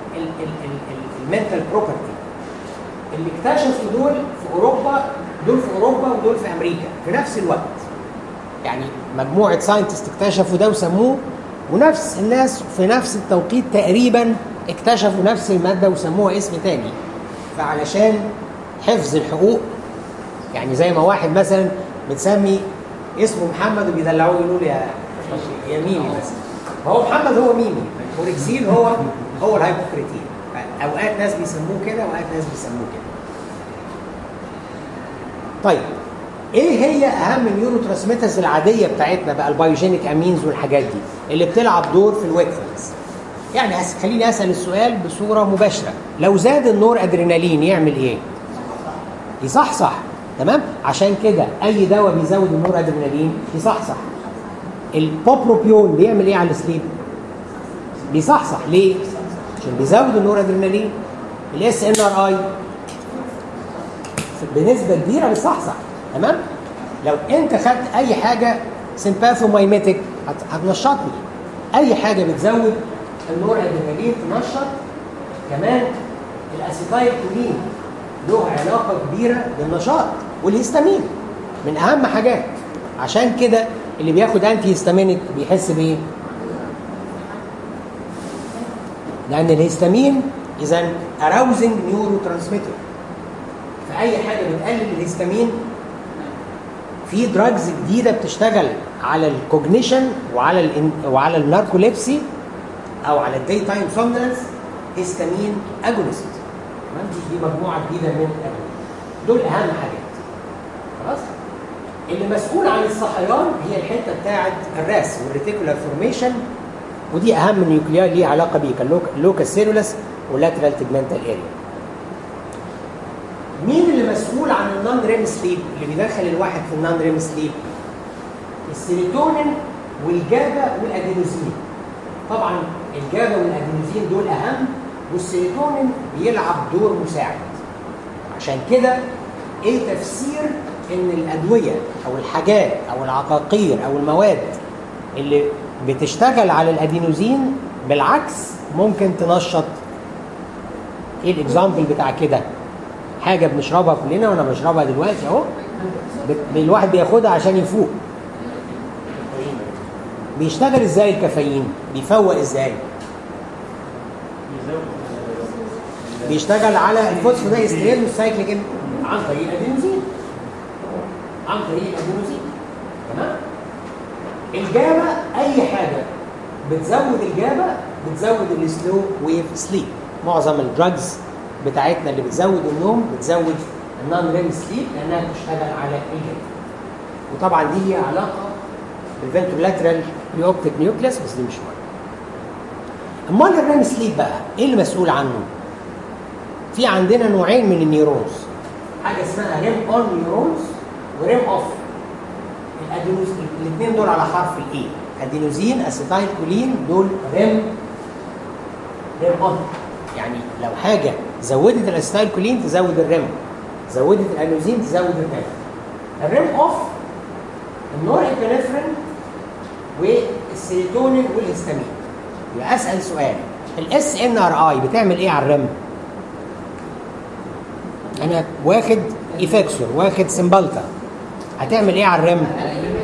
المنتال بروبرتي اللي اكتشفوا دول في اوروبا دول في اوروبا ودول في امريكا في نفس الوقت يعني مجموعه ساينتست اكتشفوا ده وسموه ونفس الناس في نفس التوقيت تقريبا اكتشفوا نفس الماده وسموها اسم تاني فعلشان حفظ الحقوق يعني زي ما واحد مثلا بتسمي اسمه محمد وبيدلعوه يقولوا له يا يا ميمي مثلا فهو محمد هو ميمي اوركسيل هو هو الهايبوكريتين اوقات ناس بيسموه كده واوقات ناس بيسموه كده طيب ايه هي اهم النيورو ترانسميترز العاديه بتاعتنا بقى البايوجينيك امينز والحاجات دي اللي بتلعب دور في الويكفلنس يعني هس- خليني اسال السؤال بصوره مباشره لو زاد النور ادرينالين يعمل ايه يصحصح تمام عشان كده اي دواء بيزود النور ادرينالين يصحصح البوبروبيون بيعمل ايه على السليب بيصحصح ليه عشان بيزود النور ادرينالين الاس ان ار اي بنسبه كبيره بتصحصح تمام لو انت خدت اي حاجه سيمباثومايميتك هت- هتنشطني اي حاجه بتزود النور ادرينالين تنشط كمان الاسيتايل كولين له علاقه كبيره بالنشاط والهستامين من اهم حاجات عشان كده اللي بياخد انتي هيستامينيك بيحس بايه؟ لان الهستامين اذا اراوزنج نيورو ترانسميتر فاي حاجه بتقلل الهستامين في دراجز جديده بتشتغل على الكوجنيشن وعلى ال وعلى الناركوليبسي او على الداي تايم سومنالس هستامين اجونست تمام دي دي مجموعه جديده من الأدوية. دول اهم حاجات خلاص اللي مسؤول عن الصحيان هي الحته بتاعه الراس والريتيكولار فورميشن ودي اهم نيوكلياي ليها علاقه بيه كان لوكال سيلولس ولاترال تجمنتال اريا مين اللي مسؤول عن النون ريم سليب اللي بيدخل الواحد في النون ريم سليب السيروتونين والجابا والادينوزين طبعا الجابا والادينوزين دول اهم والسيروتونين بيلعب دور مساعد عشان كده ايه تفسير ان الادويه او الحاجات او العقاقير او المواد اللي بتشتغل على الادينوزين بالعكس ممكن تنشط ايه الاكزامبل بتاع كده حاجه بنشربها كلنا وانا بشربها دلوقتي اهو بت- الواحد بياخدها عشان يفوق بيشتغل ازاي الكافيين بيفوق ازاي بيشتغل على الفوسفودايستريز والسايكليك عن طريق الادينوزين عن طريق الادينوزين تمام الجابا اي حاجه بتزود الجابا بتزود السلو ويف سليب معظم الدراجز بتاعتنا اللي بتزود النوم بتزود النون ريم سليب لانها بتشتغل على الجابا وطبعا دي ليها علاقه بالفنترولاترال بيوبتيك نيوكليس بس دي مش مهم امال الريم سليب بقى ايه اللي مسؤول عنه؟ في عندنا نوعين من النيورونز حاجه اسمها ريم اون نيورونز وريم اوف الادينوز الاثنين دول على حرف الاي ادينوزين اسيتايل كولين دول ريم ريم اون يعني لو حاجه زودت الاسيتايل كولين تزود الريم زودت الادينوزين تزود الريم الريم اوف النور ابنفرين والسيروتونين والهستامين يبقى اسال سؤال الاس ان ار اي بتعمل ايه على الريم؟ انا واخد ايفاكسور واخد سمبالتا هتعمل ايه على الريم؟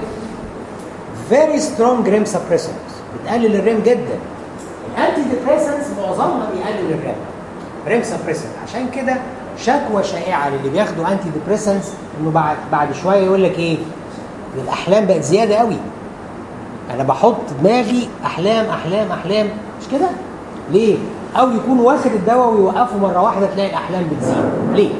فيري سترونج ريم سبريسنت بتقلل الريم جدا الانتي ديبريسنس معظمها بيقلل الريم ريم سبريسنت عشان كده شكوى شائعه للي بياخدوا انتي ديبريسنس انه بعد بعد شويه يقول لك ايه؟ الاحلام بقت زياده قوي انا بحط دماغي احلام احلام احلام مش كده؟ ليه؟ او يكون واخد الدواء ويوقفه مره واحده تلاقي الاحلام بتزيد ليه؟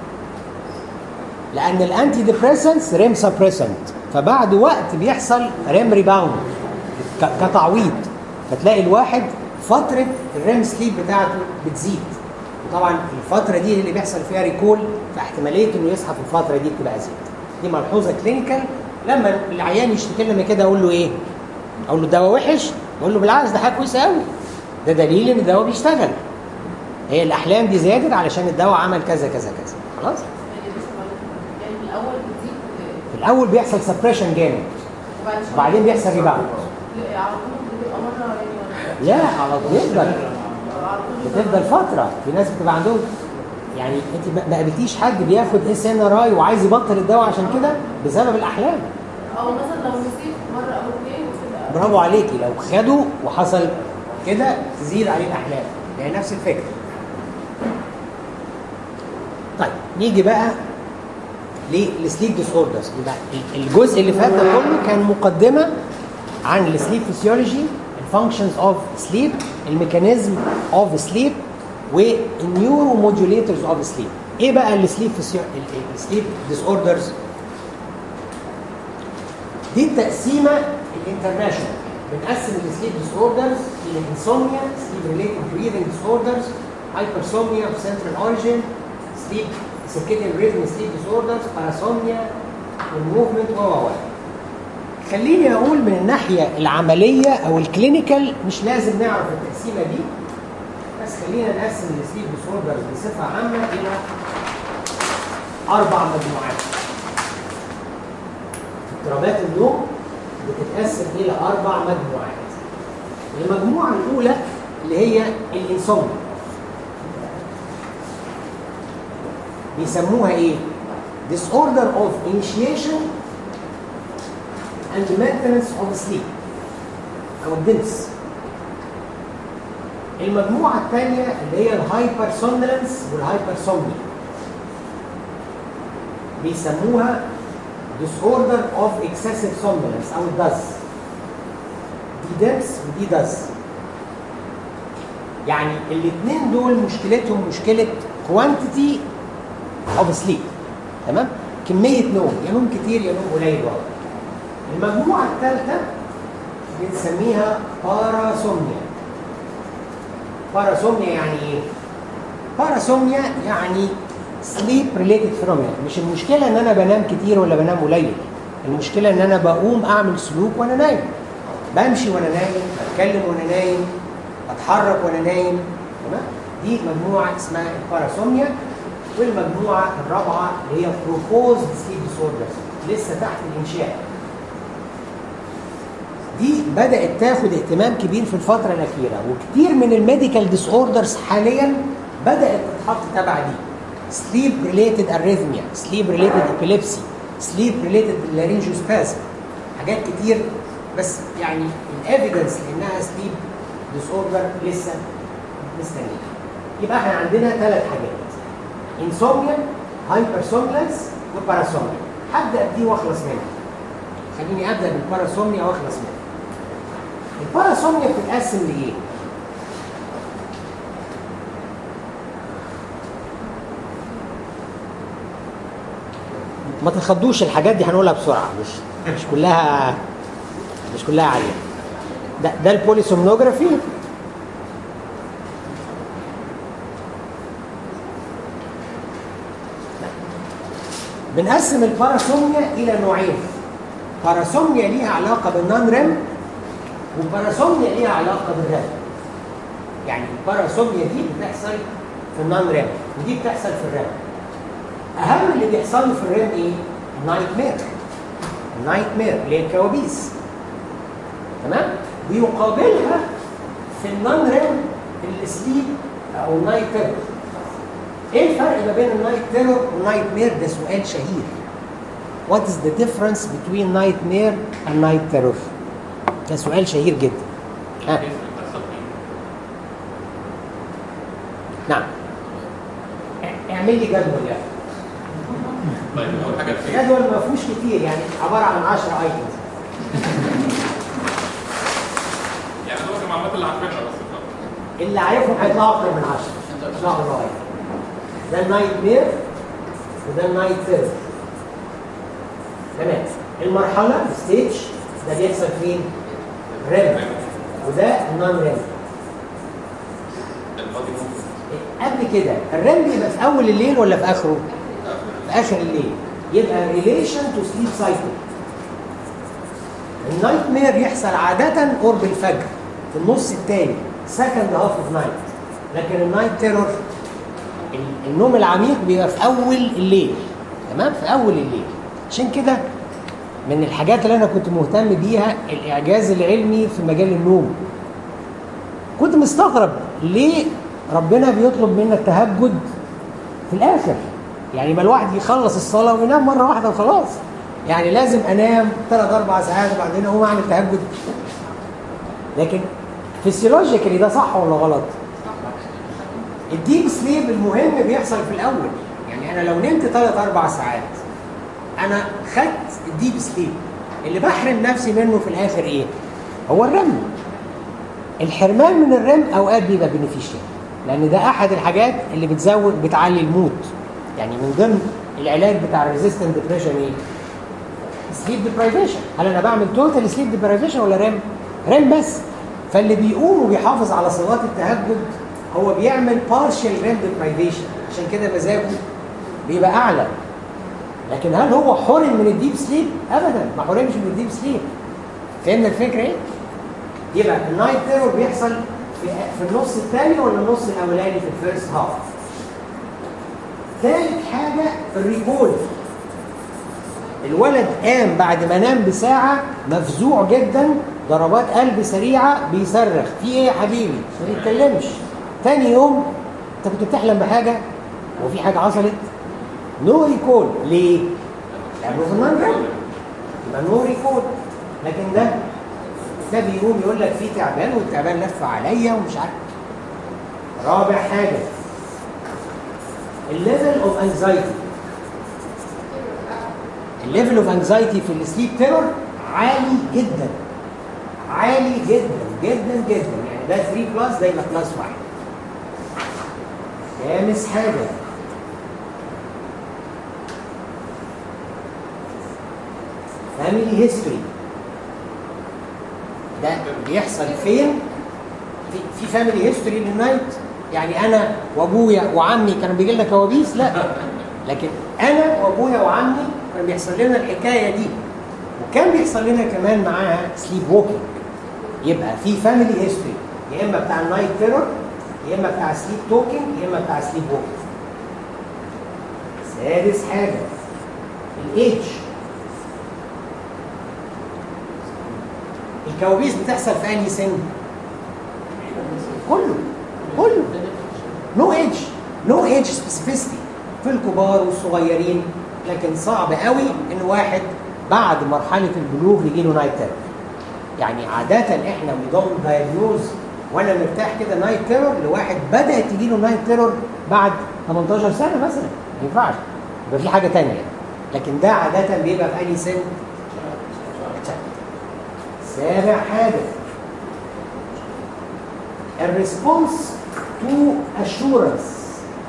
لان الانتي ديبريسنس ريم سبريسنت فبعد وقت بيحصل ريم ريباوند ك- كتعويض فتلاقي الواحد فتره الريم سليب بتاعته بتزيد وطبعا الفتره دي اللي بيحصل فيها ريكول فاحتماليه انه يصحى في الفتره دي بتبقى زياده دي ملحوظه كلينيكال لما العيان يشتكي لنا كده اقول له ايه؟ اقول له الدواء وحش؟ اقول له بالعكس ده حاجه كويسه قوي ده دليل ان الدواء بيشتغل هي الاحلام دي زادت علشان الدواء عمل كذا كذا كذا خلاص؟ يعني في الاول بتزيد في الاول بيحصل سبريشن جامد وبعد شويه وبعدين بيحصل ريباوند لا، على طول بتبقى مره يعني لا على طول يفضل على طول بتفضل فتره في ناس بتبقى عندهم يعني انت ما- ما قابلتيش حد بياخد اس ان ار اي وعايز يبطل الدواء عشان كده بسبب الاحلام او مثلا لو نسيت مره او اثنين وكده برافو عليكي لو خدوا وحصل كده تزيد عليه الاحلام هي نفس الفكره طيب نيجي بقى للسليب ديس اوردرز يبقى الجزء اللي فات ده كله كان مقدمه عن السليب فيسيولوجي الفانكشنز اوف سليب الميكانيزم اوف سليب والنيورو موديوليتورز اوف سليب ايه بقى السليب السليب ديس اوردرز دي التقسيمه الانترناشونال بنقسم السليب ديس اوردرز الى انسومنيا سليب ريليتد بريذنج ديس اوردرز هايبرسومنيا اوف سنترال اوريجين سليب سيركيديان ريزم سليب ديس اوردرز باراسومنيا والموفمنت و و و خليني اقول من الناحيه العمليه او الكلينيكال مش لازم نعرف التقسيمه دي بس خلينا نقسم السليب ديس اوردرز بصفه عامه الى اربع مجموعات اضطرابات النوم بتتقسم الى اربع مجموعات المجموعه الاولى اللي هي الانسومنيا بيسموها ايه disorder of initiation and maintenance of sleep او الدنس المجموعة الثانية اللي هي الهايبر سومنلنس والهايبر سومنيا بيسموها disorder of excessive somnolence او الدز دي دبس ودي دز يعني الاثنين دول مشكلتهم مشكلة quantity of sleep تمام كمية نوم يا نوم كتير يا نوم قليل برضه المجموعة الثالثة بنسميها باراسومنيا باراسومنيا يعني ايه؟ باراسومنيا يعني سليب ريليتد فينومينا مش المشكله ان انا بنام كتير ولا بنام قليل المشكله ان انا بقوم اعمل سلوك وانا نايم بمشي وانا نايم بتكلم وانا نايم بتحرك وانا نايم تمام دي مجموعه اسمها الباراسومنيا والمجموعه الرابعه اللي هي بروبوزد سليب ديسوردرز لسه تحت الانشاء دي بدات تاخد اهتمام كبير في الفتره الاخيره وكتير من الميديكال ديس اوردرز حاليا بدات تتحط تبع دي سليب ريليتد اريثميا سليب ريليتد ابيليبسي سليب ريليتد لارينجوسبازم حاجات كتير بس يعني الافيدنس لانها سليب ديس اوردر لسه مستنيه يبقى احنا عندنا ثلاث حاجات انسوميا هايبرسومنس وباراسوميا هبدا بدي واخلص منها خليني ابدا بالباراسوميا واخلص منها الباراسوميا بتتقسم لايه؟ ما تتخضوش الحاجات دي هنقولها بسرعه مش مش كلها مش كلها عاليه ده ده البوليسومنوجرافي بنقسم الباراسوميا الى نوعين باراسوميا ليها علاقه بالنون ريم وباراسوميا ليها علاقه بالريم يعني الباراسوميا دي بتحصل في النون ريم ودي بتحصل في الريم اهم اللي بيحصل له في الريم ايه النايت مير النايت مير اللي هي الكوابيس تمام بيقابلها في النون ريم السليب او النايت تيرور ايه الفرق ما بين النايت تيرور والنايت مير ده سؤال شهير What is the difference between nightmare and night terror؟ ده سؤال شهير جدا. ها كيف بتحصل فيه؟ نعم. ا- اعمل لي جدول يعني. طيب اول حاجه الفيس جدول ما فيهوش كتير يعني عباره عن 10 ايتمز. يعني دول المعلومات اللي عارفينها بس مش اللي عارفهم هيطلعوا اكتر من 10 ان شاء الله يعني. ده النايت مير وده النايت تيرور. تمام. المرحله الستيج ده بيحصل فين؟ ريم وده النون ريم. البادي موفمنت قبل كده الريم بيبقى في اول الليل ولا في اخره؟ في اخر الليل يبقى ريليشن تو سليب سايكل النايت مير يحصل عادة قرب الفجر في النص الثاني سكند هاف اوف نايت لكن النايت تيرور ال- النوم العميق بيبقى في اول الليل تمام في اول الليل عشان كده من الحاجات اللي انا كنت مهتم بيها الاعجاز العلمي في مجال النوم كنت مستغرب ليه ربنا بيطلب منا التهجد في الاخر يعني ما الواحد يخلص الصلاه وينام مره واحده وخلاص يعني لازم انام ثلاث اربع ساعات وبعدين اقوم اعمل تهجد لكن فيسيولوجيكالي ده صح ولا غلط؟ الديب سليب المهم بيحصل في الاول يعني انا لو نمت ثلاث اربع ساعات انا خدت الديب سليب اللي بحرم نفسي منه في الاخر ايه؟ هو الرم الحرمان من الرم اوقات بيبقى بنفيشيال لان ده احد الحاجات اللي بتزود بتعلي الموت يعني من ضمن العلاج بتاع الريزيستنت ديبريشن ايه؟ سليب ديبرايفيشن هل انا بعمل توتال سليب ديبرايفيشن ولا ريم؟ ريم بس فاللي بيقوم وبيحافظ على صلاه التهجد هو بيعمل بارشال ريم ديبرايفيشن عشان كده مزاجه بيبقى اعلى لكن هل هو حرم من الديب سليب؟ ابدا ما حرمش من الديب سليب فهمنا الفكره ايه؟ يبقى النايت تيرور بيحصل في في النص الثاني ولا النص الاولاني في الفيرست هاف ثالث حاجه الريكول الولد قام بعد ما نام بساعه مفزوع جدا ضربات قلب سريعه بيصرخ في ايه يا حبيبي ما بيتكلمش تاني يوم انت كنت بتحلم بحاجه وفي حاجه حصلت نو ريكول ليه؟ لانه في النون ريم يبقى نو ريكول لكن ده ده بيقوم يقول لك في تعبان والتعبان لف عليا ومش عارف رابع حاجه الليفل اوف انزايتي الليفل اوف انزايتي في السليب تيرور عالي جدا عالي جدا جدا جدا يعني ده 3 بلس ده يبقى بلس 1 خامس حاجه فاميلي هيستوري ده بيحصل فين في, في فاميلي هيستوري للنايت يعني انا وابويا وعمي كانوا بيجي لنا كوابيس لا لكن انا وابويا وعمي كان بيحصل لنا الحكايه دي وكان بيحصل لنا كمان معاها سليب ووكينج يبقى في فاميلي هيستوري يا اما بتاع النايت تيرور يا اما بتاع سليب توكينج يا اما بتاع سليب ووكينج سادس حاجه الايدج الكوابيس بتحصل في انهي سن؟ كله كله نو ايدج نو ايدج سبيسيفيستي في الكبار والصغيرين لكن صعب قوي ان واحد بعد مرحله البلوغ يجي له نايت تيرور يعني عاده احنا وي دونت دايجنوز وانا مرتاح كده نايت تيرور لواحد بدات تجي له نايت تيرور بعد 18 سنه مثلا ما ينفعش يبقى في حاجه ثانيه لكن ده عاده بيبقى في انهي سن؟ سابع حاجه الريسبونس تو اشورنس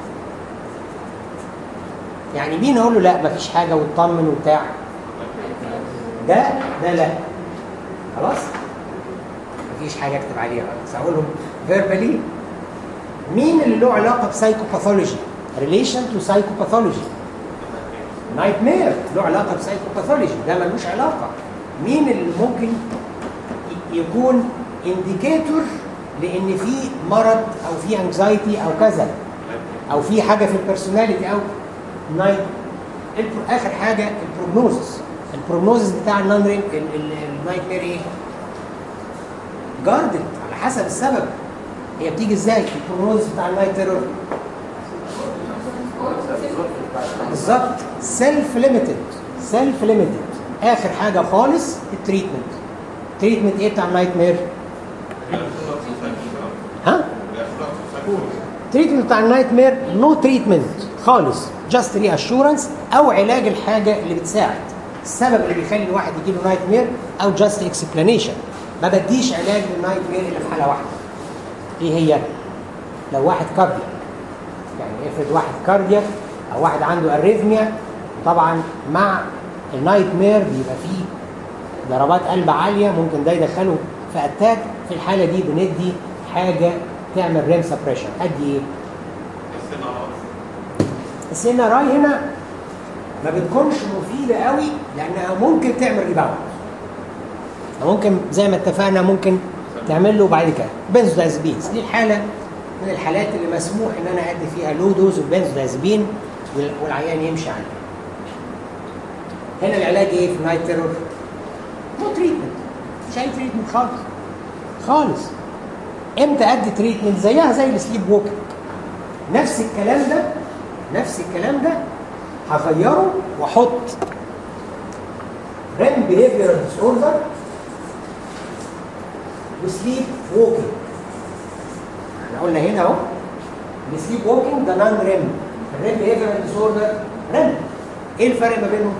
يعني مين اقول له لا مفيش حاجه واطمن وبتاع ده ده لا خلاص مفيش حاجه اكتب عليها بس هقول لهم فيربالي مين اللي له علاقه بسايكوباثولوجي ريليشن تو سايكوباثولوجي نايت مير له علاقه بسايكوباثولوجي ده ملوش علاقه مين اللي ممكن ي- يكون انديكيتور لان في مرض او في انكزايتي او كذا او في حاجه في البيرسوناليتي او نايت البرو- اخر حاجه البروجنوزس البروجنوزس بتاع النون النايت مير ايه؟ جاردد على حسب السبب هي بتيجي ازاي؟ البروجنوزس بتاع النايت تيرور بالظبط سيلف ليميتد سيلف ليميتد اخر حاجه خالص التريتمنت تريتمنت ايه بتاع النايت مير؟ ها؟ تريتمنت بتاع النايت مير نو تريتمنت خالص جاست ري اشورنس او علاج الحاجه اللي بتساعد السبب اللي بيخلي الواحد يجي له نايت مير او جاست اكسبلانيشن ما بديش علاج للنايت مير الا في حاله واحده ايه هي؟ لو واحد كاردياك يعني افرض واحد كاردياك او واحد عنده اريثميا طبعا مع النايت مير بيبقى فيه ضربات قلب عاليه ممكن ده يدخله في اتاك في الحاله دي بندي حاجه تعمل ريم سبريشن ادي ايه؟ السي ان ار اي هنا ما بتكونش مفيده قوي لانها ممكن تعمل ريباوند ممكن زي ما اتفقنا ممكن تعمل له بعد كده بنزودازبينز دي الحاله من الحالات اللي مسموح ان انا ادي فيها لو دوز بنزودازبين والعيان يمشي عليه هنا العلاج ايه في نايت تيرور؟ نو تريتمنت مش اي تريتمنت خالص خالص امتى ادي تريتمنت زيها زي السليب ووكينج نفس الكلام ده نفس الكلام ده هغيره واحط ريم بيهيفيرال ديس اوردر وسليب ووكينج احنا قلنا هنا اهو السليب ووكينج ده نان ريم الريم بيهيفيرال ديس اوردر ريم ايه الفرق ما بينهم؟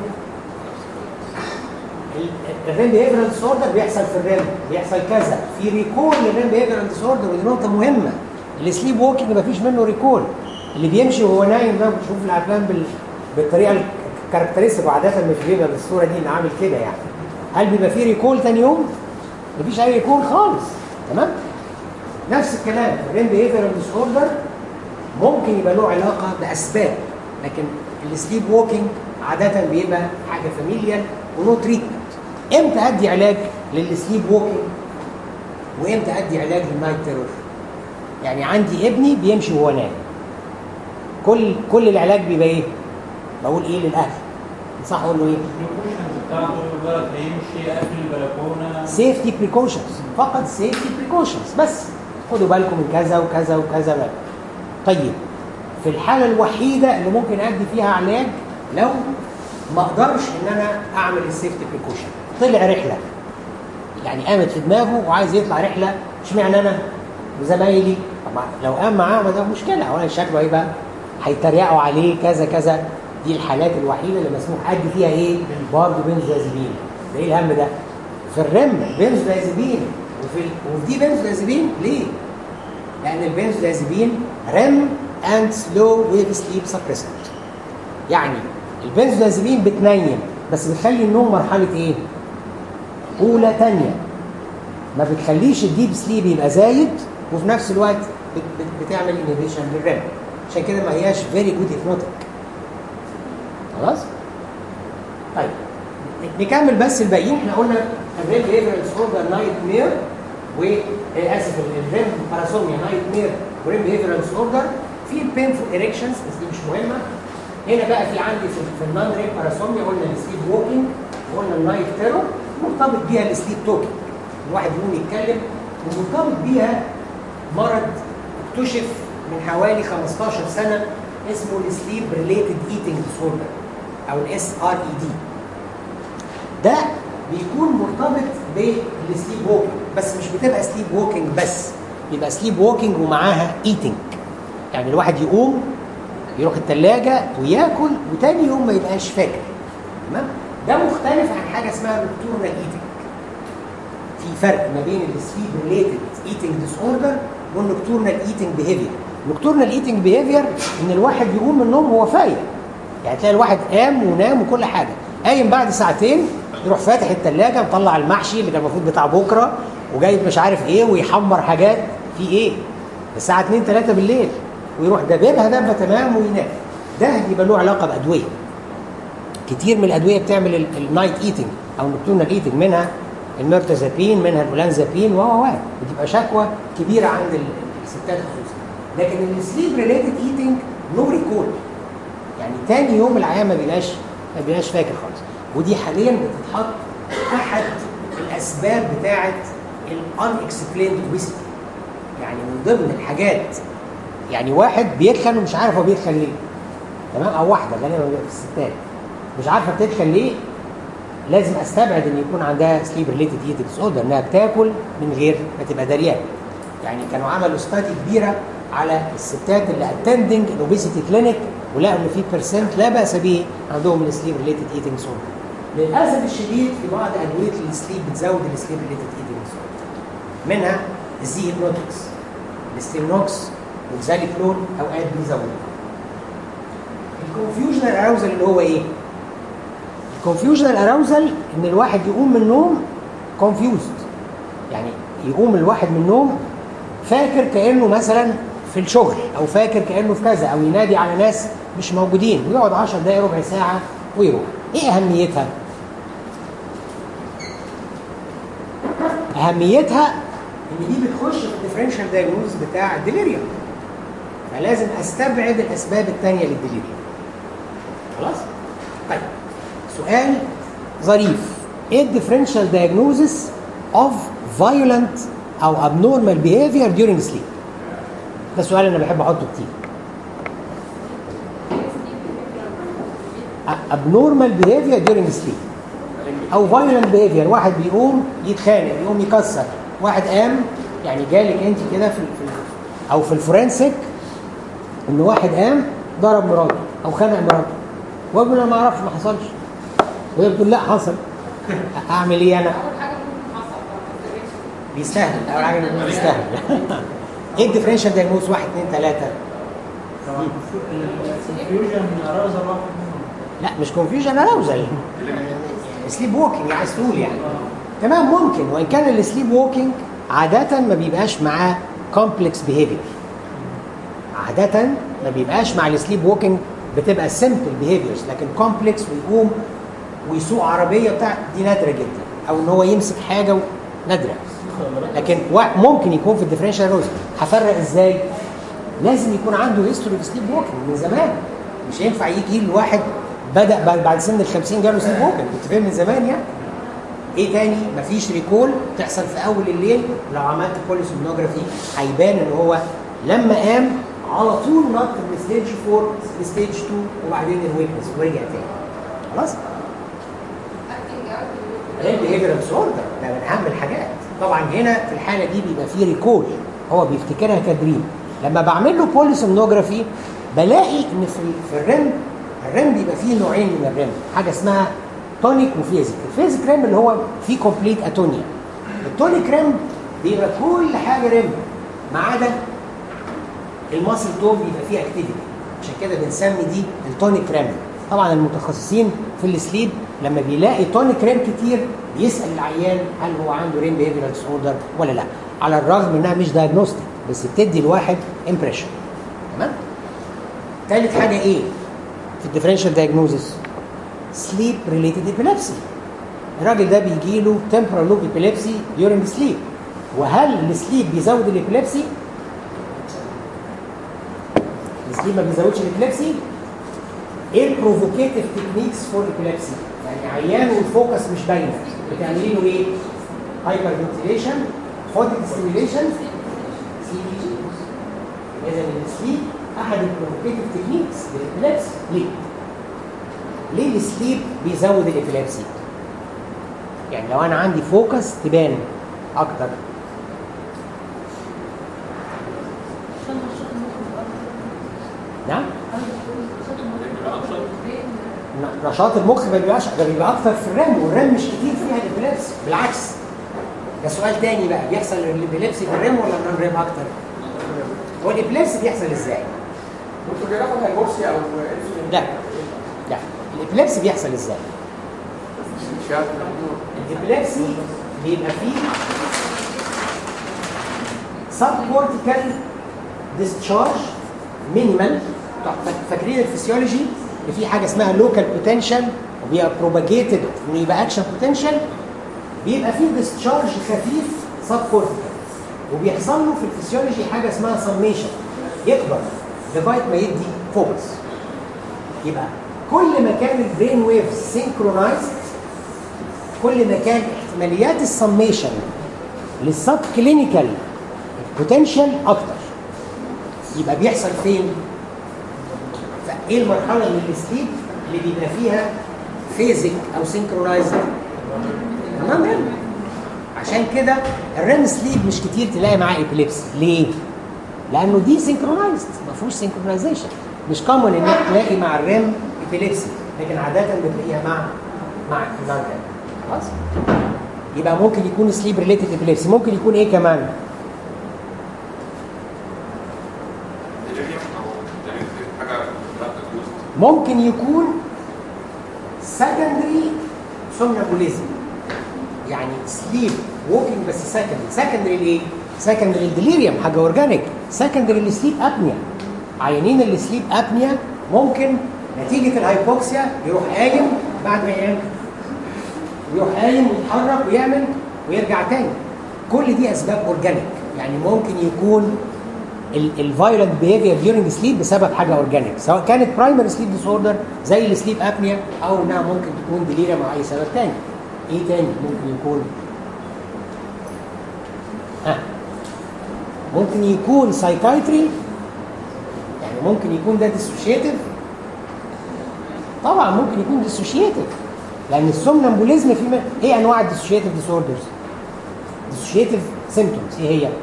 الريم بيهيفيرال ديس اوردر بيحصل في الريم بيحصل كذا في ريكول للريم بيهيفيرال ديس اوردر ودي نقطه مهمه السليب ووكينج ما فيش منه ريكول اللي بيمشي وهو نايم ده بتشوف الافلام بال... بالطريقه الكاركترستيك وعاده مش بيبقى بالصوره دي اللي عامل كده يعني هل بيبقى فيه ريكول تاني يوم؟ مفيش اي ريكول خالص تمام؟ نفس الكلام الريم بيهيفيرال ديس اوردر ممكن يبقى له علاقه باسباب لكن السليب ووكينج عاده بيبقى حاجه فاميليال ونو تريتمنت امتى ادي علاج للسليب ووكينج وامتى ادي علاج للنايت تيرور يعني عندي ابني بيمشي وهو نايم كل كل العلاج بيبقى ايه بقول ايه للاهل صح اقول له ايه البريكوشنز بتاعته الولد هيمشي قافل البلكونه سيفتي بريكوشنز فقط سيفتي بريكوشنز بس خدوا بالكم من كذا وكذا وكذا بقى. طيب في الحاله الوحيده اللي ممكن ادي فيها علاج لو ما اقدرش ان انا اعمل السيفتي بريكوشن طلع رحله يعني قامت في دماغه وعايز يطلع رحله اشمعنى انا وزمايلي طب لو قام معاه ما ده مشكله اولا شكله هيبقى هيتريقوا عليه كذا كذا دي الحالات الوحيده اللي مسموح ادي فيها ايه؟ برضه بنزودازيبين ده ايه الهم ده؟ في الرم بنزودازيبين وفي وفي دي بنزودازيبين ليه؟ لان البنزودازيبين رم اند سلو ويف سليب سبريسنت يعني البنزودازيبين بتنيم بس بتخلي النوم مرحله ايه؟ اولى ثانيه ما بتخليش الديب سليب يبقى زايد وفي نفس الوقت بت- بت- بتعمل انهبيشن للريم عشان كده ما هياش فيري جود هيبنوتيك خلاص طيب ن- نكمل بس الباقيين احنا قلنا الريم بيهيفيرال ديسوردر نايت مير و آه، اسف الريم باراسوميا نايت مير وريم بيهيفيرال ديسوردر في البينفول اريكشنز بس دي مش مهمه هنا بقى في عندي في, في النون ريم باراسوميا قلنا السليب ووكينج وقلنا النايت تيرور مرتبط بيها السليب توكينج الواحد يقوم يتكلم ومرتبط بيها مرض اكتشف من حوالي 15 سنه اسمه السليب ريليتد ايتنج ديسوردر او الاس ار اي دي ده بيكون مرتبط بالسليب ووكينج بس مش بتبقى سليب ووكينج بس بيبقى سليب ووكينج ومعاها ايتنج يعني الواحد يقوم يروح الثلاجة وياكل وتاني يوم ما يبقاش فاكر تمام ده مختلف عن حاجة اسمها نوكتورنال ايتنج في فرق ما بين السليب ريليتد ايتنج ديس اوردر والنوكتورنال ايتنج بيهيفير النوكتورنال ايتنج بيهيفير ان الواحد يقوم من النوم وهو فايق يعني تلاقي الواحد قام ونام وكل حاجه قايم بعد ساعتين يروح فاتح الثلاجه مطلع المحشي اللي كان المفروض بتاع بكره وجايب مش عارف ايه ويحمر حاجات في ايه الساعه 2 3 بالليل ويروح دببها دبه تمام وينام ده يبقى له علاقه بادويه كتير من الادويه بتعمل ال- النايت ايتنج او النكتورنال ايتنج منها الميرتازابين منها الاولانزابين و و و بتبقى شكوى كبيره عند ال- الستات خصوصا لكن السليب ريليتد ايتنج نو ريكول يعني تاني يوم العيان ما بيبقاش ما بيبقاش فاكر خالص ودي حاليا بتتحط احد الاسباب بتاعه الان اكسبليند اوبيسيتي يعني من ضمن الحاجات يعني واحد بيتخن ومش عارف هو بيتخن ليه تمام او واحده غالبا بيبقى في الستات مش عارفه بتتخن ليه لازم استبعد ان يكون عندها سليب ريليتد ايتنج ديس اوردر انها بتاكل من غير ما تبقى دريان يعني كانوا عملوا ستادي كبيره على الستات اللي اتندنج الاوبيسيتي كلينيك ولقوا ان في بيرسنت لا باس به عندهم السليب ريليتد ايتنج ديس اوردر للاسف الشديد في بعض ادويه السليب بتزود السليب ريليتد ايتنج ديس اوردر منها الزي هيبنوتكس الستيمنوكس والزاليفلون اوقات بيزودوا الكونفيوجنال اراوزل اللي هو ايه؟ الكونفيوجنال اراوزل ان الواحد يقوم من النوم كونفيوزد يعني يقوم الواحد من النوم فاكر كانه مثلا في الشغل او فاكر كانه في كذا او ينادي على ناس مش موجودين ويقعد 10 دقائق ربع ساعه ويروح ايه اهميتها اهميتها ان دي بتخش في الديفرنشال دايجنوز بتاع الديليريوم فلازم استبعد الاسباب الثانيه للديليريوم خلاص طيب سؤال ظريف ايه الديفرنشال دايجنوزس اوف فايولنت او abnormal behavior during sleep ده سؤال انا بحب احطه كتير abnormal behavior during sleep او violent behavior واحد بيقوم يتخانق يقوم يكسر واحد قام يعني جالك انت كده في, في او في الفورنسيك ان واحد قام ضرب مراته او خانق مراته وابن انا ما اعرفش ما حصلش وهي بتقول لا حصل اعمل ايه انا اول حاجه ممكن حصل طبعا ما تقلقش. بيستاهل اول حاجه إنه بيستاهل ايه الديفرنشال دايجنوز 1 2 3 طبعا الكونفيوجن اراوزر واحد منهم لا مش كونفيوجن اراوزل سليب ووكينج عايز تقول يعني تمام ممكن وان كان السليب ووكينج عادة ما بيبقاش معاه كومبلكس بيهيفير عادة ما بيبقاش مع السليب ووكينج بتبقى سمبل بيهيفيرز لكن كومبلكس ويقوم ويسوق عربية بتاع دي نادرة جدا او ان هو يمسك حاجة نادرة لكن وا- ممكن يكون في الديفرنشال روز هفرق ازاي؟ لازم يكون عنده هيستوري سليب ووكينج من زمان مش هينفع يجي الواحد بدا بعد- بعد سن ال 50 جاله سليب ووكينج كنت فاهم من زمان يعني ايه تاني مفيش ريكول تحصل في اول الليل لو عملت بوليسومنوجرافي هيبان ان هو لما قام على طول نط من ستيج 4 لستيج 2 وبعدين الويكنس ورجع تاني خلاص acting out ده البيهيفيرال ديسوردر ده من اهم الحاجات طبعا هنا في الحاله دي بيبقى فيه ريكول هو بيفتكرها كدريم لما بعمل له بوليسومنوجرافي بلاقي ان في في الريم الريم بيبقى فيه نوعين من الريم حاجه اسمها تونيك وفيزيك الفيزيك ريم اللي هو فيه كومبليت اتونيا التونيك ريم بيبقى كل حاجه ريم ما عدا الماسل توم بيبقى فيه اكتيفيتي عشان كده بنسمي دي التونيك ريم طبعا المتخصصين في السليب لما بيلاقي تونيك ريم كتير بيسال العيان هل هو عنده ريم بيهيفيرال ديس اوردر ولا لا على الرغم انها مش دايجنوستيك بس بتدي الواحد امبريشن تمام ثالث حاجه ايه في الديفرنشال دايجنوزس سليب ريليتد ابيلابسي الراجل ده بيجي له temporal loop epilepsy during sleep وهل السليب بيزود الابيلابسي؟ السليب ما بيزودش الابيلابسي؟ ايه البروفوكيتيف تكنيكس فور ابيلابسي؟ يعني عيان والفوكس مش باينه بتعملي له ايه؟ هايبر فنتيليشن فوتيك ستيميليشن سي بي جي اذا السليب احد البروفوكيتيف تكنيكس للابيلابسي ليه؟ ليه السليب بيزود الابيلابسي؟ يعني لو انا عندي فوكس تبان اكتر نعم ن- نشاط المخ ما بيبقاش ده بيبقى اكتر في الرم والرم مش كتير فيها الابيلابسي بالعكس ده سؤال تاني بقى بيحصل الابيلابسي في الرم ولا النون رم اكتر؟ هو الابيلابسي بيحصل ازاي؟ ممكن بياخد هايبوكسيا او انسولين لا لا الابيلابسي بيحصل ازاي؟ شاف الابيلابسي بيبقى فيه سب كورتيكال ديسشارج مينيمال فاكرين الفسيولوجي اللي في حاجه اسمها لوكال بوتنشال وبيبقى بروباجيتد انه يبقى اكشن بوتنشال بيبقى فيه ديسشارج خفيف سب كورتيكال وبيحصل له في الفسيولوجي حاجه اسمها سميشن يكبر لغايه ما يدي فوكس يبقى كل ما كان البرين ويفز سينكرونايزد كل ما كان احتماليات السميشن للسب كلينيكال بوتنشال اكتر يبقى بيحصل فين؟ فايه المرحله من السليب اللي بيبقى فيها فيزيك او سينكرونايزد؟ تمام ريم عشان كده الريم سليب مش كتير تلاقي معاه ابيليبسي ليه؟ لانه دي سينكرونايزد ما فيهوش سينكرونايزيشن مش كومن انك تلاقي مع الريم ابيليبسي لكن عاده بتلاقيها مع مع النون ريم خلاص يبقى ممكن يكون سليب ريليتد ابيليبسي ممكن يكون ايه كمان؟ delirium او delirium حاجه لا تجوز ممكن يكون سكندري سومنابوليزم يعني سليب ووكينج بس سكندري سكندري لايه؟ سكندري الديليريوم حاجه اورجانيك سكندري السليب ابنيا عيانين السليب ابنيا ممكن نتيجه الهايبوكسيا يروح قايم بعد ما ينام ويروح قايم ويتحرك ويعمل ويرجع تاني كل دي اسباب اورجانيك يعني ممكن يكون الفايولنت بيهيفير ديورنج سليب بسبب حاجه اورجانيك سواء كانت برايمري سليب ديس اوردر زي السليب ابنيا او انها ممكن تكون ديليريا مع اي سبب تاني ايه تاني ممكن يكون ها ممكن يكون سايكايتري يعني ممكن يكون ده ديسوشيتيف طبعا ممكن يكون ديسوشيتيف لان السومنامبوليزم في م- ايه انواع الديسوشيتيف ديس اوردرز ديسوشيتيف سيمبتومز ايه هي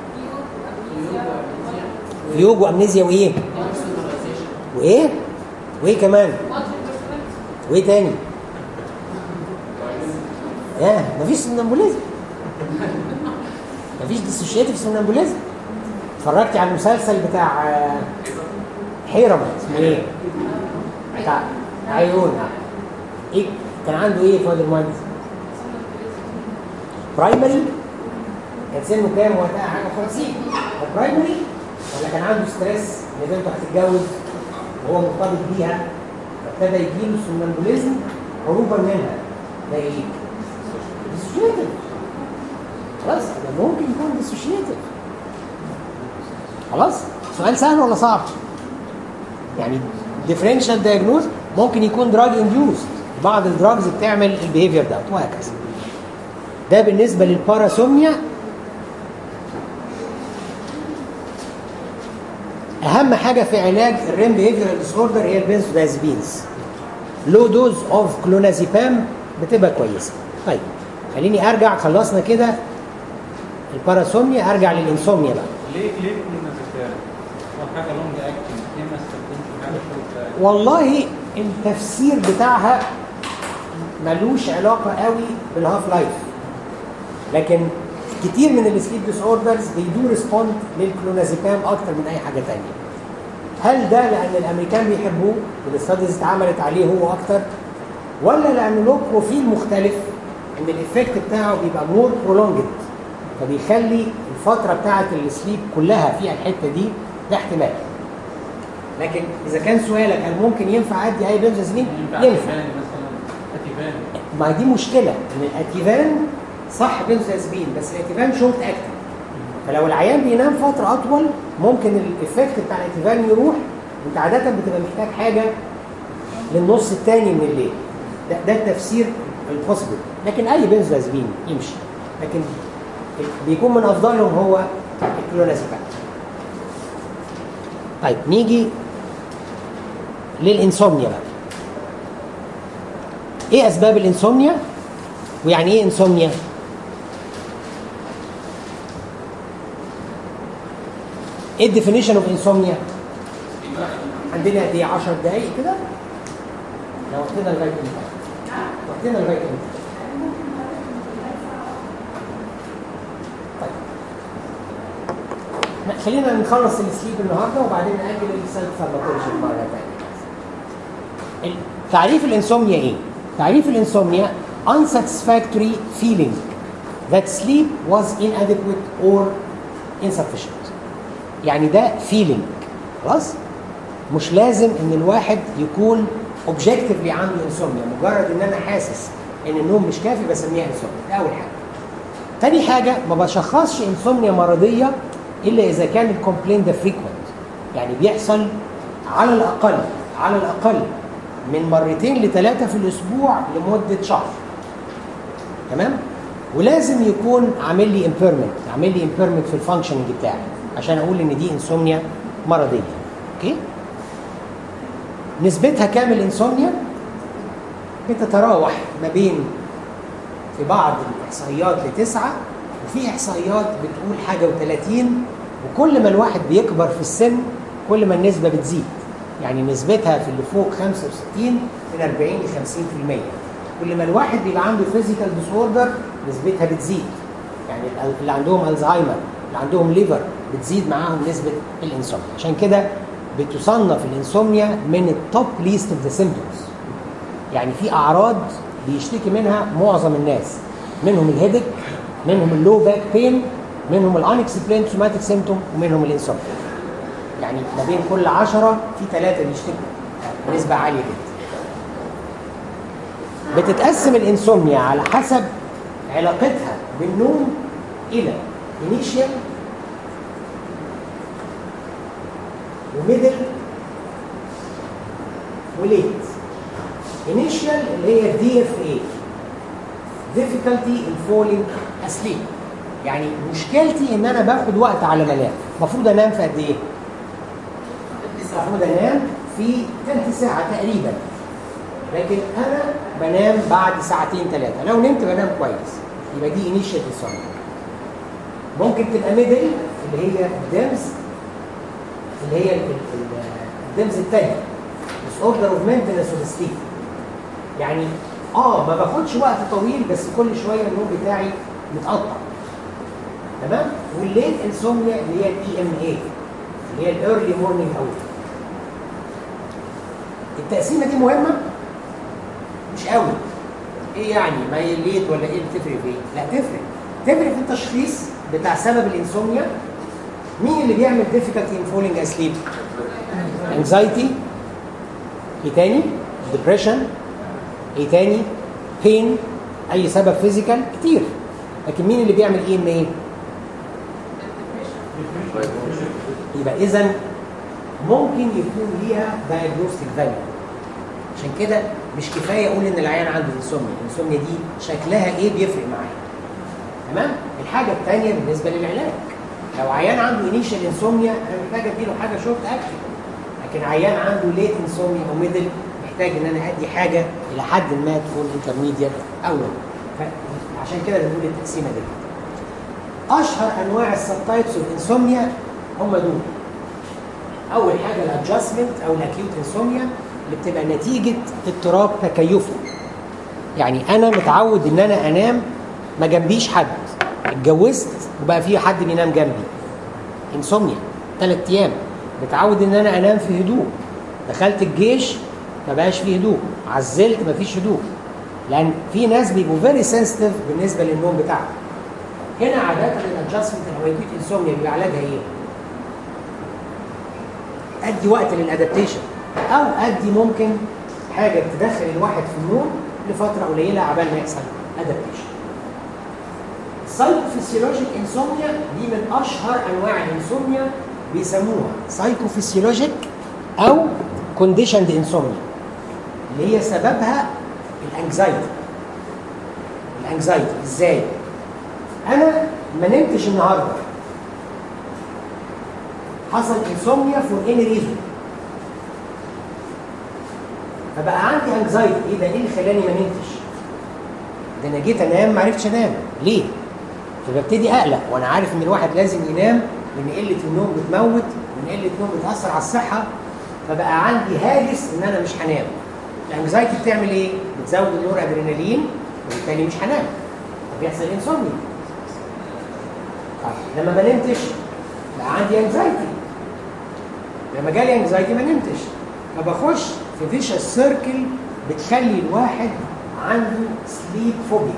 فيوج وامنيزيا وايه وايه وايه كمان وايه تاني ياه مفيش سومنامبوليزم مفيش ديسوشيتيف سومنامبوليزم اتفرجتي على المسلسل بتاع آه، حيرم اسمه ايه بتاع عيون ايه كان عنده ايه فؤاد المهندس برايمري كان سنه كام وقتها حاجه 50 هو برايمري ولا كان عنده ستريس ان بنته هتتجوز وهو مرتبط بيها فابتدى يجيله سومنامبوليزم هروبا منها ده ايه؟ ديسوشيتيف خلاص ده ممكن يكون ديسوشيتيف خلاص سؤال سهل ولا صعب؟ يعني ديفرنشال دايجنوز ممكن يكون دراج انديوست بعض الدراجز بتعمل البيهيفير ده وهكذا ده بالنسبه للباراسوميا اهم حاجه في علاج الريم بيهيفيرال ديس اوردر هي البنزودازبينز لو دوز اوف كلونازيبام بتبقى كويسه طيب خليني ارجع خلصنا كده الباراسوميا ارجع للانسوميا بقى ليه ليه كنا بتاع هو حاجه لونج اكتنج ليه ما استخدمش حاجه شورت والله التفسير بتاعها ملوش علاقه قوي بالهاف لايف لكن كتير من السليب ديس اوردرز بيدو ريسبوند للكلونازيبام اكتر من اي حاجه تانية هل ده لان الامريكان بيحبوه والاستاديز اتعملت عليه هو اكتر ولا لان له بروفيل مختلف ان الايفكت بتاعه بيبقى مور برولونجد فبيخلي الفتره بتاعه السليب كلها فيها الحته دي ده احتمال لكن اذا كان سؤالك هل ممكن ينفع ادي اي بنزازولين ينفع ينفع أتيفان مثلا أتيفان ما دي مشكله ان الاتيفان صح بنزازبين بس الاتيفان شورت اكتنج فلو العيان بينام فتره اطول ممكن الايفكت بتاع الاتيفان يروح انت عاده بتبقى محتاج حاجه للنص الثاني من الليل ده, ده التفسير البوسيبل لكن اي بنزازبين يمشي لكن بيكون من افضلهم هو الكلونازيبام طيب نيجي للانسومنيا بقى ايه اسباب الانسومنيا ويعني ايه انسومنيا ايه الديفينيشن اوف انسومنيا عندنا قد ايه 10 دقايق كده لو وقتنا لغايه امتى وقتنا لغايه امتى طيب لا، خلينا نخلص السليب النهارده وبعدين ناجل السيلف فارماكولوجي المره الثانيه تعريف الانسومنيا ايه؟ تعريف الانسومنيا unsatisfactory feeling that sleep was inadequate or insufficient يعني ده feeling خلاص مش لازم ان الواحد يكون objectively عنده انسومنيا مجرد ان انا حاسس ان النوم مش كافي بسميها انسومنيا ده اول حاجه تاني حاجه ما بشخصش انسومنيا مرضيه الا اذا كان الكومبلين ده فريكوينت يعني بيحصل على الاقل على الاقل من مرتين لثلاثه في الاسبوع لمده شهر تمام ولازم يكون عامل لي امبيرمنت عامل لي امبيرمنت في الفانكشننج بتاعي عشان اقول ان دي انسومنيا مرضيه اوكي نسبتها كام الانسومنيا بتتراوح ما بين في بعض الاحصائيات لتسعه وفي احصائيات بتقول حاجه و30 وكل ما الواحد بيكبر في السن كل ما النسبه بتزيد يعني نسبتها في اللي فوق 65 من 40 ل 50% كل ما الواحد بيبقى عنده فيزيكال ديس اوردر نسبتها بتزيد يعني اللي عندهم الزهايمر اللي عندهم ليفر بتزيد معاهم نسبه الانسومنيا عشان كده بتصنف الانسومنيا من التوب ليست اوف ذا سيمبتومز يعني في اعراض بيشتكي منها معظم الناس منهم الهيدك منهم اللو باك بين منهم الانكسبلين سوماتيك سيمتوم ومنهم الانسومنيا يعني ما بين كل عشرة في ثلاثة بيشتكوا نسبة عالية جدا بتتقسم الانسومنيا على حسب علاقتها بالنوم إلى initial وميدل وليت initial اللي هي دي اف اي difficulty in falling asleep يعني مشكلتي ان انا باخد وقت على ما انام المفروض انام في قد ايه المفروض انام في ثلث ساعه تقريبا لكن انا بنام بعد ساعتين ثلاثه لو نمت بنام كويس يبقى دي انيشيال انسومنيا ممكن تبقى ميدل اللي هي الدمز اللي هي ال- ال- الدمز الثاني ديس اوردر اوف مينتنس اوف سليب يعني اه ما باخدش وقت طويل بس كل شويه النوم بتاعي متقطع تمام والليت انسومنيا اللي هي الاي ام اي اللي هي الايرلي مورنينج اور التقسيمه دي مهمه مش قوي ايه يعني ما هي ليت ولا ايه بتفرق في ايه لا تفرق تفرق في التشخيص بتاع سبب الانسومنيا مين اللي بيعمل difficulty in falling asleep anxiety ايه تاني depression ايه تاني pain اي سبب فيزيكال كتير لكن مين اللي بيعمل ايه ام ايه يبقى اذا ممكن يكون ليها diagnostic value عشان كده مش كفايه اقول ان العيان عنده انسومنيا الانسومنيا دي شكلها ايه بيفرق معايا تمام الحاجه الثانيه بالنسبه للعلاج لو عيان عنده انيشال انسومنيا انا محتاج اديله حاجه شورت اكشن لكن عيان عنده ليت انسومنيا او ميدل محتاج ان انا ادي حاجه الى حد ما تكون انترميديت او لو عشان كده بنقول التقسيمه دي اشهر انواع السب تايبس اوف انسومنيا هم دول اول حاجه الادجستمنت او الاكيوت انسومنيا اللي بتبقى نتيجه اضطراب تكيفي يعني انا متعود ان انا انام ما جنبيش حد اتجوزت وبقى في حد بينام جنبي انسومنيا ثلاث ايام متعود ان انا انام في هدوء دخلت الجيش ما بقاش فيه هدوء عزلت ما فيش هدوء لان في ناس بيبقوا فيري سنسيتيف بالنسبه للنوم بتاعهم هنا عاده الادجستمنت الهويتيك انسومنيا بيبقى علاجها ايه؟ ادي وقت للادابتيشن او ادي ممكن حاجه تدخل الواحد في النوم لفتره قليله عبال ما يحصل ادابتيشن سايكوفيسيولوجيك انسومنيا دي من اشهر انواع الانسومنيا بيسموها سايكوفيسيولوجيك او كونديشند انسومنيا اللي هي سببها الانكزايتي الانكزايتي ازاي انا ما نمتش النهارده حصل انسومنيا فور اني ريزون فبقى عندي انكزايتي ايه ده ايه اللي خلاني ما نمتش ده انا جيت انام ما عرفتش انام ليه فببتدي اقلق وانا عارف ان الواحد لازم ينام لان قله النوم بتموت وان قله النوم بتاثر على الصحه فبقى عندي هاجس ان انا مش هنام الانكزايتي بتعمل ايه بتزود النور ادرينالين وبالتالي مش هنام فبيحصل انسومنيا طيب لما ما نمتش بقى عندي انكزايتي لما جالي انكزايتي ما نمتش فبخش في فيشس سيركل بتخلي الواحد عنده سليب فوبيا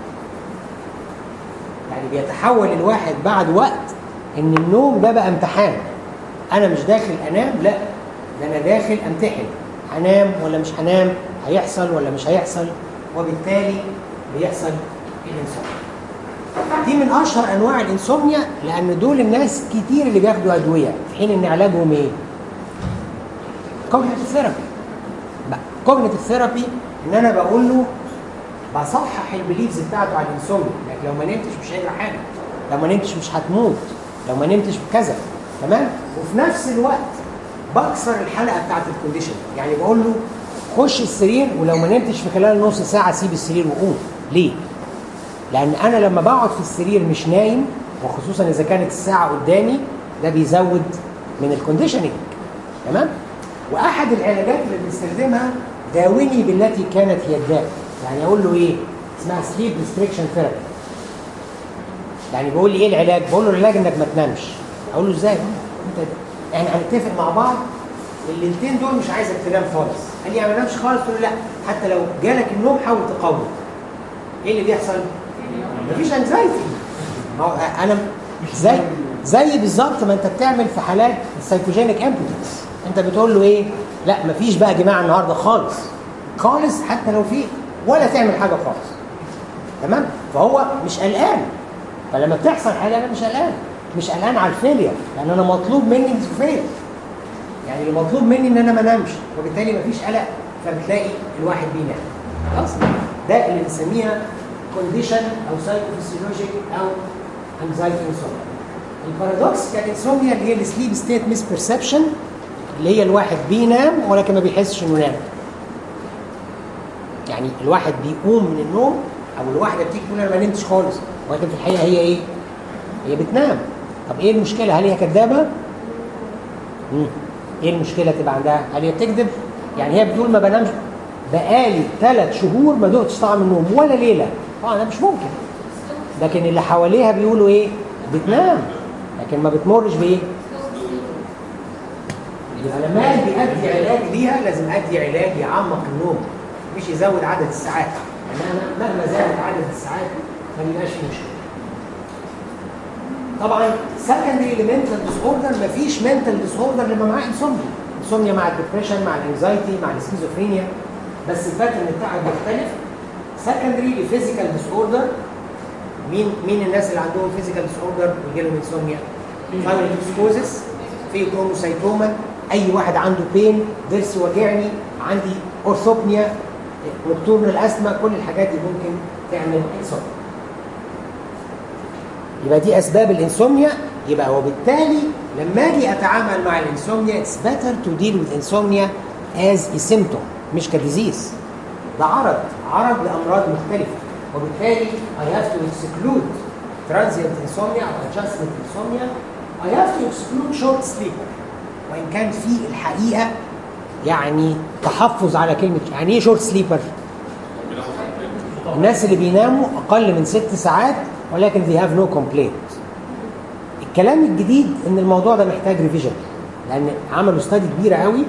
يعني بيتحول الواحد بعد وقت ان النوم ده بقى امتحان انا مش داخل انام لا ده انا داخل امتحن هنام ولا مش هنام هيحصل ولا مش هيحصل وبالتالي بيحصل الانسومنيا دي من اشهر انواع الانسومنيا لان دول الناس كتير اللي بياخدوا ادويه في حين ان علاجهم ايه؟ كوجنيتيف ثيرابي كوجنيتيف ثيرابي ان انا بقول له بصحح البليفز بتاعته على الانسومنيا لكن لو ما نمتش مش هيجرى حاجه لو ما نمتش مش هتموت لو ما نمتش كذا تمام وفي نفس الوقت بكسر الحلقه بتاعت الكونديشن يعني بقول له خش السرير ولو ما نمتش في خلال نص ساعه سيب السرير وقوم ليه؟ لان انا لما بقعد في السرير مش نايم وخصوصا اذا كانت الساعه قدامي ده بيزود من الكونديشننج تمام؟ واحد العلاجات اللي بنستخدمها داوني بالتي كانت هي الداء يعني اقول له ايه؟ اسمها سليب ريستريكشن ثيرابي يعني بيقول لي ايه العلاج؟ بقول له العلاج انك ما تنامش اقول له ازاي؟ انت يعني هنتفق مع بعض الليلتين دول مش عايزك تنام خالص قال لي يعني ما انامش خالص قلت له لا حتى لو جالك النوم حاول تقاوم ايه اللي بيحصل؟ مفيش انزايتي ما هو انا زي زي بالظبط ما انت بتعمل في حالات السايكوجينيك امبوتنس انت بتقول له ايه؟ لا مفيش بقى جماعه النهارده خالص خالص حتى لو في ولا تعمل حاجه خالص تمام؟ فهو مش قلقان فلما بتحصل حاجه انا مش قلقان مش قلقان على الفيلير لان انا مطلوب مني مش فيل يعني اللي مطلوب مني ان انا ما انامش وبالتالي مفيش قلق فبتلاقي الواحد بينام خلاص ده اللي بنسميها كونديشن او سايكوفيسيولوجيك او انزايتي انسومنيا البارادوكسيكال انسومنيا اللي هي السليب ستيت ميس بيرسبشن اللي هي الواحد بينام ولكن ما بيحسش انه نام يعني الواحد بيقوم من النوم او الواحده بتيجي تقول انا ما نمتش خالص ولكن في الحقيقه هي ايه؟ هي بتنام طب ايه المشكله؟ هل هي كدابه؟ مم. ايه المشكله تبقى عندها؟ هل هي بتكذب؟ يعني هي بتقول ما بنامش بقالي ثلاث شهور ما دقتش طعم النوم ولا ليله طبعا ده مش ممكن لكن اللي حواليها بيقولوا ايه؟ بتنام لكن ما بتمرش بايه؟ يبقى لما اجي ادي علاج ليها لازم ادي علاج يعمق النوم مش يزود عدد الساعات يعني انا مهما زادت عدد الساعات ما بيبقاش فيه مشكله. طبعا سكندري لمنتال ديس اوردر مفيش منتال ديس اوردر لما معاه انسومنيا انسومنيا مع الدبريشن مع الانكزايتي مع السكيزوفرينيا بس الباترن بتاعها بيختلف سكندري لفيزيكال ديس اوردر مين مين الناس اللي عندهم فيزيكال ديس اوردر ويجي لهم انسومنيا فايروسكوزس في كروموسايتوما اي واحد عنده بين ضرسي واجعني عندي اورثوبنيا نكتورنال اسما كل الحاجات دي ممكن تعمل انسومنيا يبقى دي اسباب الانسومنيا يبقى وبالتالي لما اجي اتعامل مع الانسومنيا اتس بيتر تو ديل وذ انسومنيا از ا سيمتوم مش كديزيز ده عرض عرض لامراض مختلفه وبالتالي I have to exclude transient insomnia او adjustment insomnia I have to exclude short sleeper وان كان في الحقيقه يعني تحفظ على كلمه يعني ايه شورت سليبر؟ الناس اللي بيناموا اقل من ست ساعات ولكن they have no complaint الكلام الجديد ان الموضوع ده محتاج ريفيجن لان عملوا استادي كبيره قوي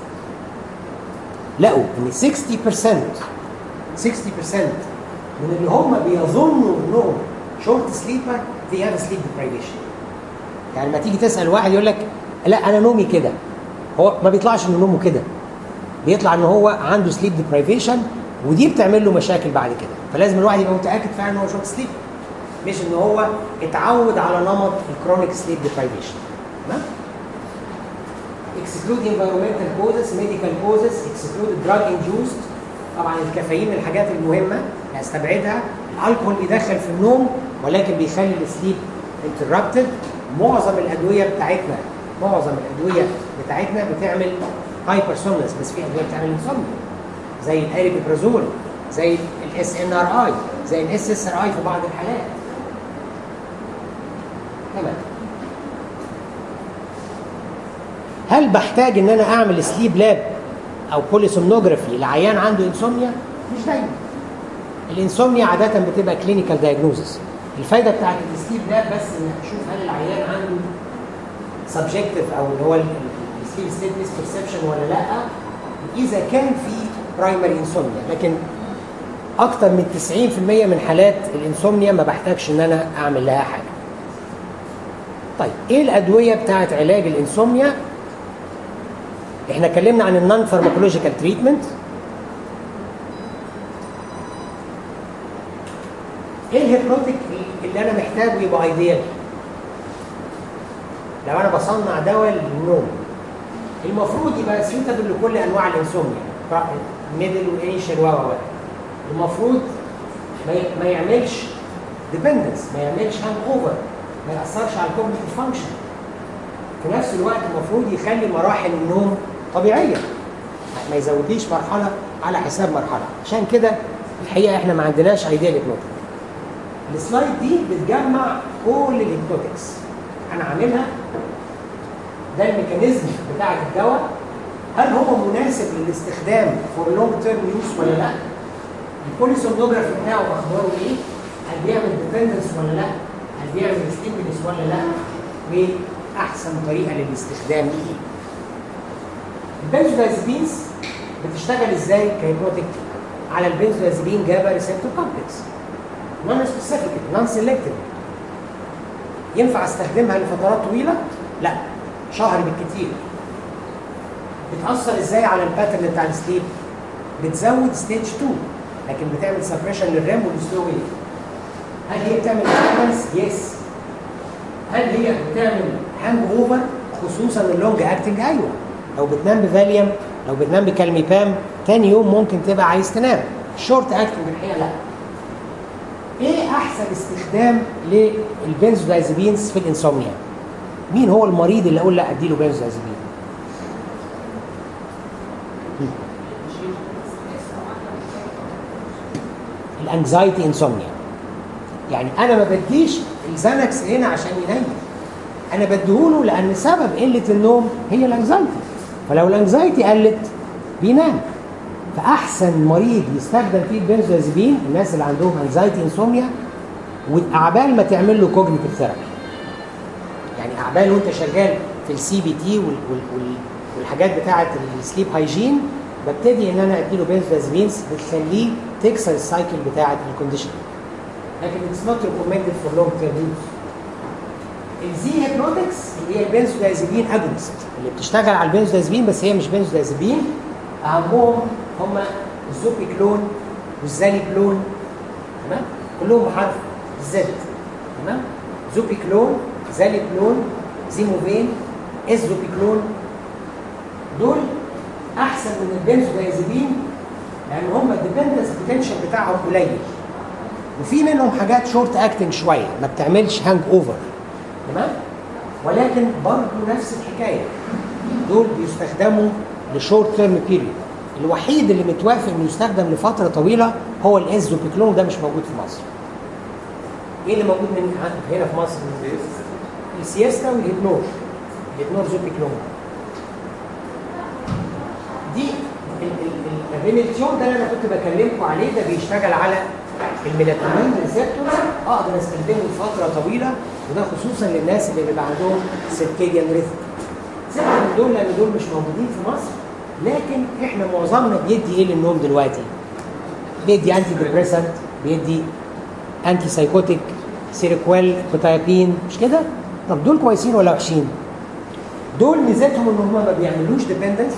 لقوا ان 60% 60% من اللي هم بيظنوا انهم شورت سليبر they have sleep deprivation يعني لما تيجي تسال واحد يقول لك لا انا نومي كده هو ما بيطلعش ان نومه كده بيطلع ان هو عنده سليب ديبرايفيشن ودي بتعمل له مشاكل بعد كده فلازم الواحد يبقى متاكد فعلا ان هو شورت سليب مش ان هو اتعود على نمط الكرونيك سليب ديبرايفيشن تمام exclude environmental causes medical causes exclude drug induced طبعا الكافيين من الحاجات المهمه استبعدها الكحول بيدخل في النوم ولكن بيخلي السليب انتربتد معظم الادويه بتاعتنا معظم الادويه بتاعتنا بتعمل هايبر سومنس بس في ادويه بتعمل انسومنيا زي الاريبيبرازول زي الاس ان ار اي زي الاس اس ار اي في بعض الحالات تمام هل بحتاج ان انا اعمل سليب لاب او بوليسومنوجرافي لعيان عنده انسومنيا مش دايما الانسومنيا عاده بتبقى كلينيكال دايجنوزس الفايده بتاعت السليب لاب بس انك تشوف هل العيان عنده سبجكتيف او اللي هو السليب ستيت بيرسبشن ولا لا اذا كان في برايمري انسومنيا لكن اكتر من 90% من حالات الانسومنيا ما بحتاجش ان انا اعمل لها حاجه طيب ايه الادويه بتاعت علاج الانسومنيا احنا اتكلمنا عن النون فارماكولوجيكال تريتمنت ايه الهيبنوتيك اللي انا محتاجه يبقى ايديال لو انا بصنع دواء للنوم المفروض يبقى سيوتابل لكل انواع الانسومنيا ميدل وانيشال و و المفروض ما ي- ما يعملش ديبندنس ما يعملش هانج اوفر ما ياثرش على الكوجنيتيف فانكشن في نفس الوقت المفروض يخلي مراحل النوم طبيعيه ما يزوديش مرحله على حساب مرحله عشان كده الحقيقه احنا ما عندناش ايديال هيبنوتيك السلايد دي بتجمع كل الهيبنوتكس انا عاملها ده الميكانيزم بتاع الدواء هل هو مناسب للاستخدام فور لونج تيرم يوز ولا لا؟ البوليسومنوجرافي بتاعه اخباره ايه؟ هل بيعمل ديبندنس ولا لا؟ هل بيعمل ستيمولس ولا لا؟ واحسن طريقه للاستخدام ايه؟ البنزودازيبينز بتشتغل ازاي كهيبنوتيك على البنزودازيبين جابا ريسبتور كومبلكس نون سبيسيفيك نون سيلكتيف ينفع استخدمها لفترات طويله؟ لا شهر بالكتير بتاثر ازاي على الباترن بتاع السليب؟ بتزود ستيج 2 لكن بتعمل سبريشن للرام والسلو ويف هل هي بتعمل ديستربنس؟ يس هل هي بتعمل هانج اوفر خصوصا اللونج اكتنج ايوه لو بتنام بفاليوم لو بتنام بكالميبام تاني يوم ممكن تبقى عايز تنام الشورت اكتنج الحقيقه لا ايه احسن استخدام للبنزودايزابينز في الانسومنيا مين هو المريض اللي اقول لا اديله بنزودايزابين الانكزايتي انسومنيا يعني انا ما بديش الزانكس هنا عشان ينام انا بديهوله لان سبب قله النوم هي الانكزايتي فلو الانكزايتي قلت بينام فاحسن مريض يستخدم فيه البنزودازيبين الناس اللي عندهم انكزايتي انسومنيا واعبال ما تعمل له كوجنيتيف ثيرابي يعني اعبال وانت شغال في السي بي تي والحاجات بتاعه السليب هايجين ببتدي ان انا اديله بنزودازيبينز بتخليه تكسر السايكل بتاعه الكونديشن لكن اتس نوت ريكومندد فور لونج تيرم يوز الزي هيبنوتكس اللي هي البنزودازيبين اجونست اللي بتشتغل على البنزودازيبين بس هي مش بنزودازيبين اهمهم هم الزوبيكلون والزاليكلون تمام كلهم بحرف زد تمام زوبيكلون زاليكلون زيموفين ازوبيكلون دول احسن من البنزودازيبين لان هم الديبندنس بوتنشال بتاعهم قليل وفي منهم حاجات شورت اكتنج شويه ما بتعملش هانج اوفر تمام ولكن برضه نفس الحكايه دول بيستخدموا لشورت تيرم بيريود الوحيد اللي متوافق انه يستخدم لفتره طويله هو الازوبيكلون ده مش موجود في مصر ايه اللي موجود من هنا في مصر السياستا والهيبنور الهيبنور زوبيكلون دي الريميلتيون ده اللي انا كنت بكلمكم عليه ده بيشتغل على الميلاتونين ريسبتورز اقدر استخدمه لفتره طويله وده خصوصا للناس اللي بيبقى عندهم سيركيديان ريثم سيركيديان دول لان دول مش موجودين في مصر لكن احنا معظمنا بيدي ايه للنوم دلوقتي؟ بيدي انتي ديبريسنت بيدي انتي سايكوتيك سيريكويل كوتايبين مش كده؟ طب دول كويسين ولا وحشين؟ دول ميزتهم ان هم ما بيعملوش ديبندنس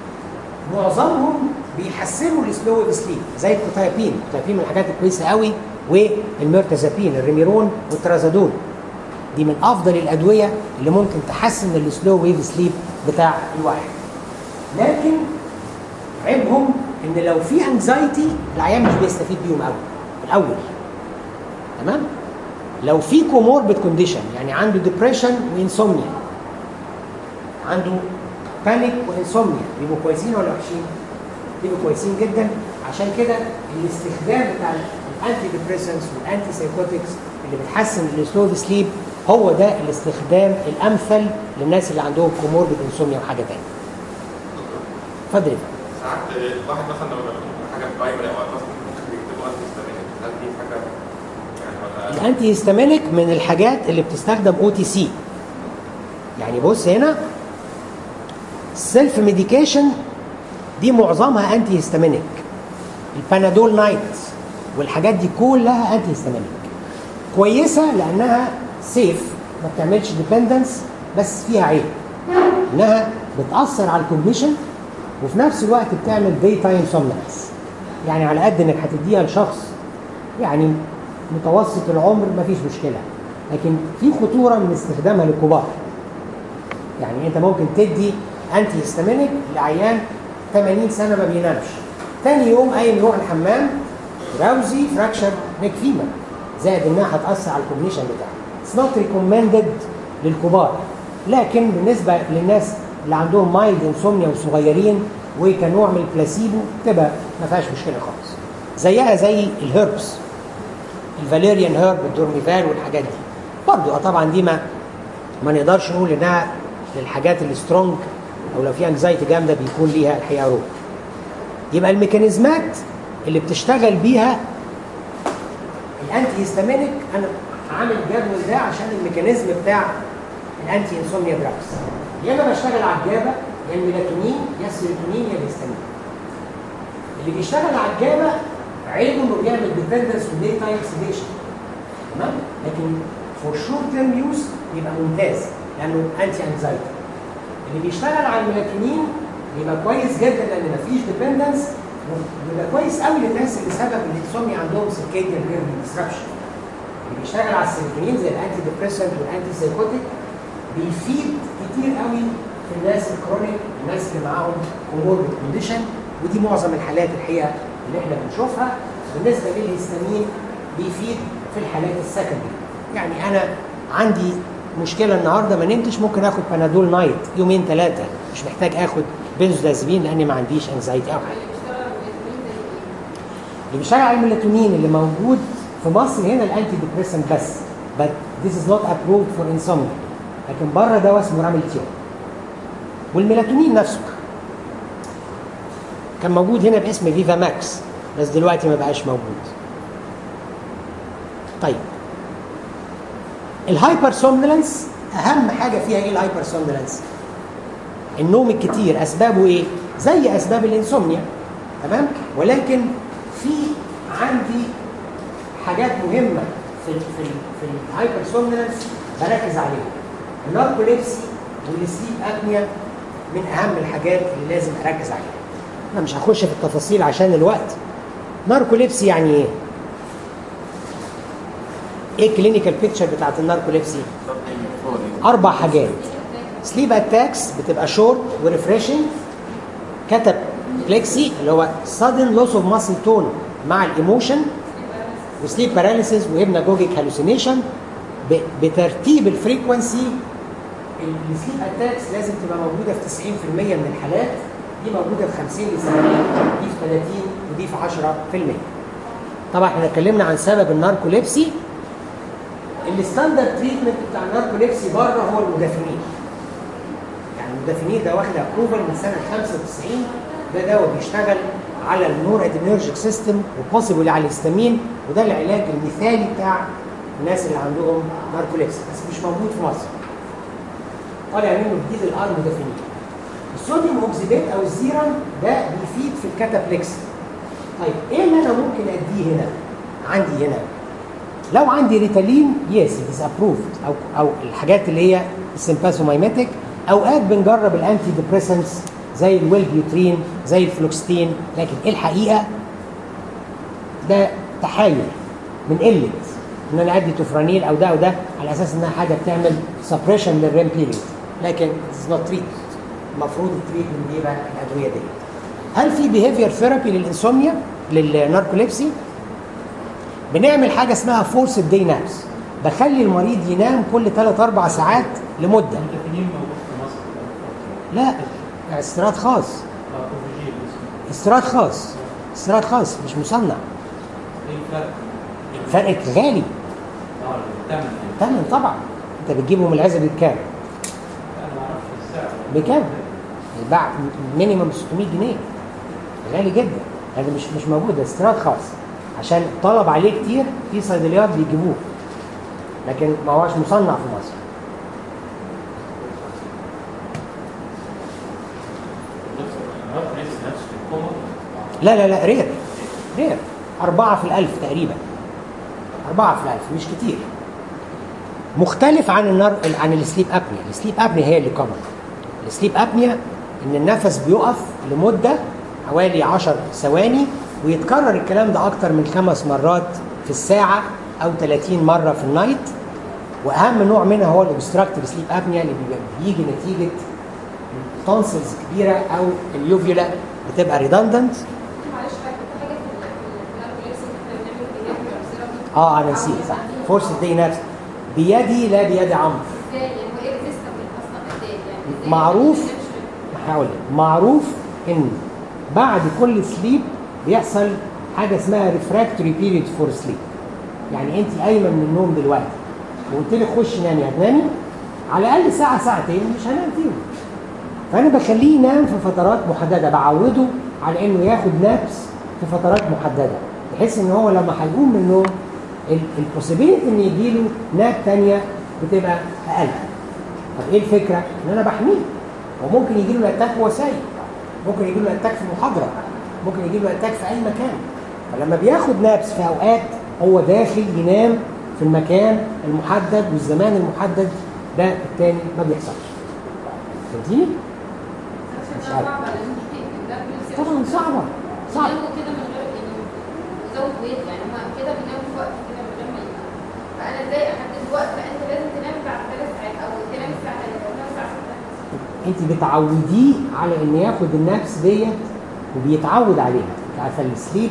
معظمهم بيحسنوا السلو ويف سليب زي الكوتايبين الكوتايبين من الحاجات الكويسه قوي والميرتازابين الريميرون والترازادول دي من افضل الادويه اللي ممكن تحسن السلو ويف سليب بتاع الواحد لكن عيبهم ان لو في انزايتي العيان مش بيستفيد بيهم قوي في الاول تمام لو في كوموربيد كونديشن يعني عنده ديبريشن وانسومنيا عنده بانيك وانسومنيا بيبقوا كويسين ولا وحشين؟ بيبقوا كويسين جدا عشان كده الاستخدام بتاع الانتي ديبريسنس والانتي سايكوتكس اللي بتحسن السلو سليب هو ده الاستخدام الامثل للناس اللي عندهم كوموربيد انسومنيا وحاجه ثانيه. اتفضل يا فندم. ساعات الواحد مثلا لما بيكون حاجه برايمري او مثلا ممكن بيكتبوا انتي هيستامينيك هل دي حاجه يعني ولا الانتي هيستامينيك من الحاجات اللي بتستخدم او تي سي يعني بص هنا السيلف ميديكيشن دي معظمها انتي هيستامينيك البانادول نايت والحاجات دي كلها انتي هيستامينيك كويسه لانها سيف ما بتعملش ديبندنس بس فيها عيب انها بتاثر على الكوجنيشن وفي نفس الوقت بتعمل داي تايم سومنس يعني على قد انك هتديها لشخص يعني متوسط العمر مفيش مشكله لكن في خطوره من استخدامها للكبار يعني انت ممكن تدي انتي هيستامينيك لعيان 80 سنه ما بينامش تاني يوم قايم يروح الحمام راوزي فراكشر نيك فيمر زائد انها هتاثر على الكوجنيشن بتاعه اتس نوت ريكومندد للكبار لكن بالنسبه للناس اللي عندهم مايلد انسومنيا وصغيرين وكنوع من البلاسيبو تبقى ما فيهاش مشكله خالص زيها زي الهربس الفاليريان هيرب الدورميفال والحاجات دي برضو اه طبعا دي ما ما نقدرش نقول انها للحاجات السترونج او لو في انزايتي جامده بيكون ليها الحقيقه روح يبقى الميكانيزمات اللي بتشتغل بيها الانتي هيستامينيك انا عامل الجدول ده عشان الميكانيزم بتاع الانتي انسومنيا دراجز يا اما بشتغل على الجابا يا الميلاتونين يا السيروتونين يا الهستامين اللي بيشتغل على الجابا عيبه انه بيعمل ديبندنس ودي تايم سيديشن تمام لكن فور شورت تيرم يوز يبقى ممتاز لانه انتي انزايتي اللي بيشتغل على الميلاتونين يبقى كويس جدا لان مفيش ديبندنس ويبقى كويس قوي للناس اللي سبب الانسوميا عندهم سيركيديان ريرم ديسربشن اللي بيشتغل على السيروتونين زي الانتي ديبريسنت والانتي سايكوتيك بيفيد كتير قوي في الناس الكرونيك الناس اللي معاهم كوموربيد كونديشن ودي معظم الحالات الحقيقه اللي احنا بنشوفها بالنسبه للهستامين بيفيد في الحالات السكندري يعني انا عندي مشكله النهارده ما نمتش ممكن اخد بنادول نايت يومين ثلاثه مش محتاج اخد بنزودازبين لاني ما عنديش انزايتي او حاجه اللي بيشتغل على الفيتامين زي ايه؟ اللي بيشتغل على الميلاتونين اللي موجود في مصر هنا الانتي ديبريسنت بس but this is not approved for insomnia لكن بره دواء اسمه راميلتيون والميلاتونين نفسه كان موجود هنا باسم فيفا ماكس بس دلوقتي ما بقاش موجود طيب الهايبر سومنلنس اهم حاجه فيها ايه الهايبر سومنلنس النوم الكتير اسبابه ايه زي اسباب الانسومنيا تمام ولكن في عندي حاجات مهمه في ال في ال في الهايبر سومنلنس بركز عليها الناركوليبسي والسليب ابنيا من اهم الحاجات اللي لازم اركز عليها انا مش هخش في التفاصيل عشان الوقت ناركوليبسي يعني ايه ايه الكلينيكال بيكتشر بتاعت الناركوليبسي اربع حاجات سليب اتاكس بتبقى شورت وريفريشنج كتب بلكسي اللي هو sudden loss of muscle tone مع الايموشن وسليب باراليسيس وهيبناجوجيك هالوسينيشن بترتيب الفريكونسي السليب اتاكس لازم تبقى موجوده في 90% من الحالات دي موجوده في 50 ل 70 دي في 30 ودي في 10% طبعا احنا اتكلمنا عن سبب الناركوليبسي الستاندرد تريتمنت بتاع الناركوليبسي بره هو المدافنين يعني المدافنين ده واخد ابروفل من سنه 95 ده دواء بيشتغل على النور ادرينرجيك سيستم وبوسيبل على الهستامين وده العلاج المثالي بتاع الناس اللي عندهم ناركوليبسي بس مش موجود في مصر طالع منه جديد الار مدافنين الصوديوم اوكسيدات او الزيرم ده بيفيد في الكاتابلكس طيب ايه اللي انا ممكن اديه هنا عندي هنا لو عندي ريتالين يس اتس ابروفد او او الحاجات اللي هي السمباثومايميتيك اوقات بنجرب الانتي ديبريسنتس زي الويلبيوترين زي الفلوكستين لكن ايه الحقيقه ده تحايل من قله ان انا ادي توفرانيل او ده او ده على اساس انها حاجه بتعمل سبريشن للريم بيريود لكن اتس نوت تريت المفروض التريتمنت دي بقى الادويه دي هل في بيهيفير ثيرابي للانسوميا للناركوليبسي بنعمل حاجه اسمها فورس داي نابس بخلي المريض ينام كل 3 4 ساعات لمده الكافيين موجود في مصر لا استيراد خاص اه اوفيجيل اسمه استيراد خاص استيراد خاص مش مصنع ايه الفرق؟ فرق غالي اه الثمن يعني ثمن طبعا انت بتجيبه من العزب بكام؟ انا ما اعرفش السعر بكام؟ يتباع مينيمم 600 جنيه غالي جدا هذا مش مش موجود ده استيراد خاص عشان الطلب عليه كتير في صيدليات بيجيبوه لكن ما هوش مصنع في مصر الناركوليبس نفسه في الكوما لا لا لا رير رير أربعة في الألف تقريبا أربعة في الألف مش كتير مختلف عن النار عن السليب أبنيا السليب أبنيا هي اللي كومن السليب أبنيا إن النفس بيقف لمدة حوالي 10 ثواني ويتكرر الكلام ده أكتر من خمس مرات في الساعة أو 30 مرة في النايت وأهم نوع منها هو الأوبستراكتيف سليب أبنيا اللي بيبقى بيجي نتيجة تونسلز كبيرة أو اليوفيولا بتبقى ريدندنت معلش حاجه في حاجه في الناركوليبس احنا بنعمل بيهيفير ثيرابي اه انا نسيت صح فورس الدي نفس بيدي لا بيد عمرو ازاي يعني هو ايه ريزيستنت اصلا ازاي يعني إزاي معروف. ما بنمشي؟ هقول لك معروف ان بعد كل سليب بيحصل حاجه اسمها ريفراكتوري بيريد فور سليب يعني انت قايمه من النوم دلوقتي وقلت لك خش نامي هتنامي على الاقل ساعه ساعتين مش هنام فيهم فانا بخليه ينام في فترات محدده بعوده على انه ياخد نابس في فترات محدده بحيث ان هو لما هيقوم من النوم البوسيبيليتي ان يجيله ناب تانية بتبقى اقل طب ايه الفكره؟ ان انا بحميه وممكن يجي له اتاك وهو سايق ممكن يجي له اتاك في محاضره ممكن يجي له اتاك في اي مكان فلما بياخد نابس في اوقات هو داخل ينام في المكان المحدد والزمان المحدد ده التاني ما بيحصلش فهمتيني؟ مش عشان عارف. صعبه لان الناركوليبس طبعا صعبه صعبه بيناموا كده من غير يعني يزود ويت يعني هما كده بيناموا في وقت كده من غير ما يناموا فانا ازاي احدد وقت فانت لازم تنام بعد ثلاث ساعات او تنام الساعه 3 او تنام الساعه 6 انت بتعوديه على ان ياخد النفس ديت وبيتعود عليها انت عارفه السليب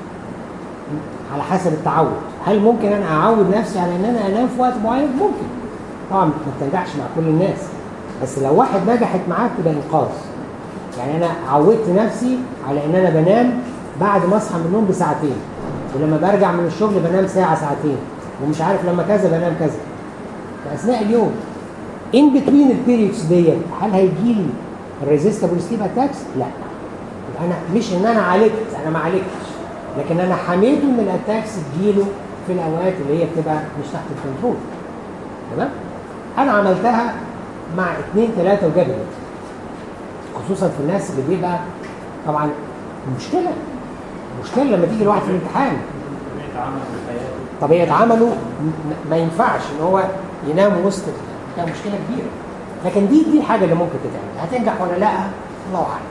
على حسب التعود هل ممكن انا اعود نفسي على ان انا انام في وقت معين ممكن طبعا ما بتنجحش مع كل الناس بس لو واحد نجحت معاه بتبقى انقاذ يعني انا عودت نفسي على ان انا بنام بعد ما اصحى من النوم بساعتين ولما برجع من الشغل بنام ساعه ساعتين ومش عارف لما كذا بنام كذا في اثناء اليوم ان بتوين البيريودز ديت هل هيجي لي الريزيستبل سليب اتاكس؟ لا يبقى انا مش ان انا عالجت انا ما عالجتش لكن انا حميته ان الاتاكس تجيله في الاوقات اللي هي بتبقى مش تحت الكنترول تمام؟ انا عملتها مع اثنين ثلاثه وجابت نتيجة. خصوصا في الناس اللي بيبقى طبعا مشكله مشكله لما تيجي الواحد في الامتحان طبيعة عمل في حياته طبيعه عمله م- ما ينفعش ان هو ينام وسط ده مشكله كبيره لكن دي دي الحاجه اللي ممكن تتعمل هتنجح ولا لا الله اعلم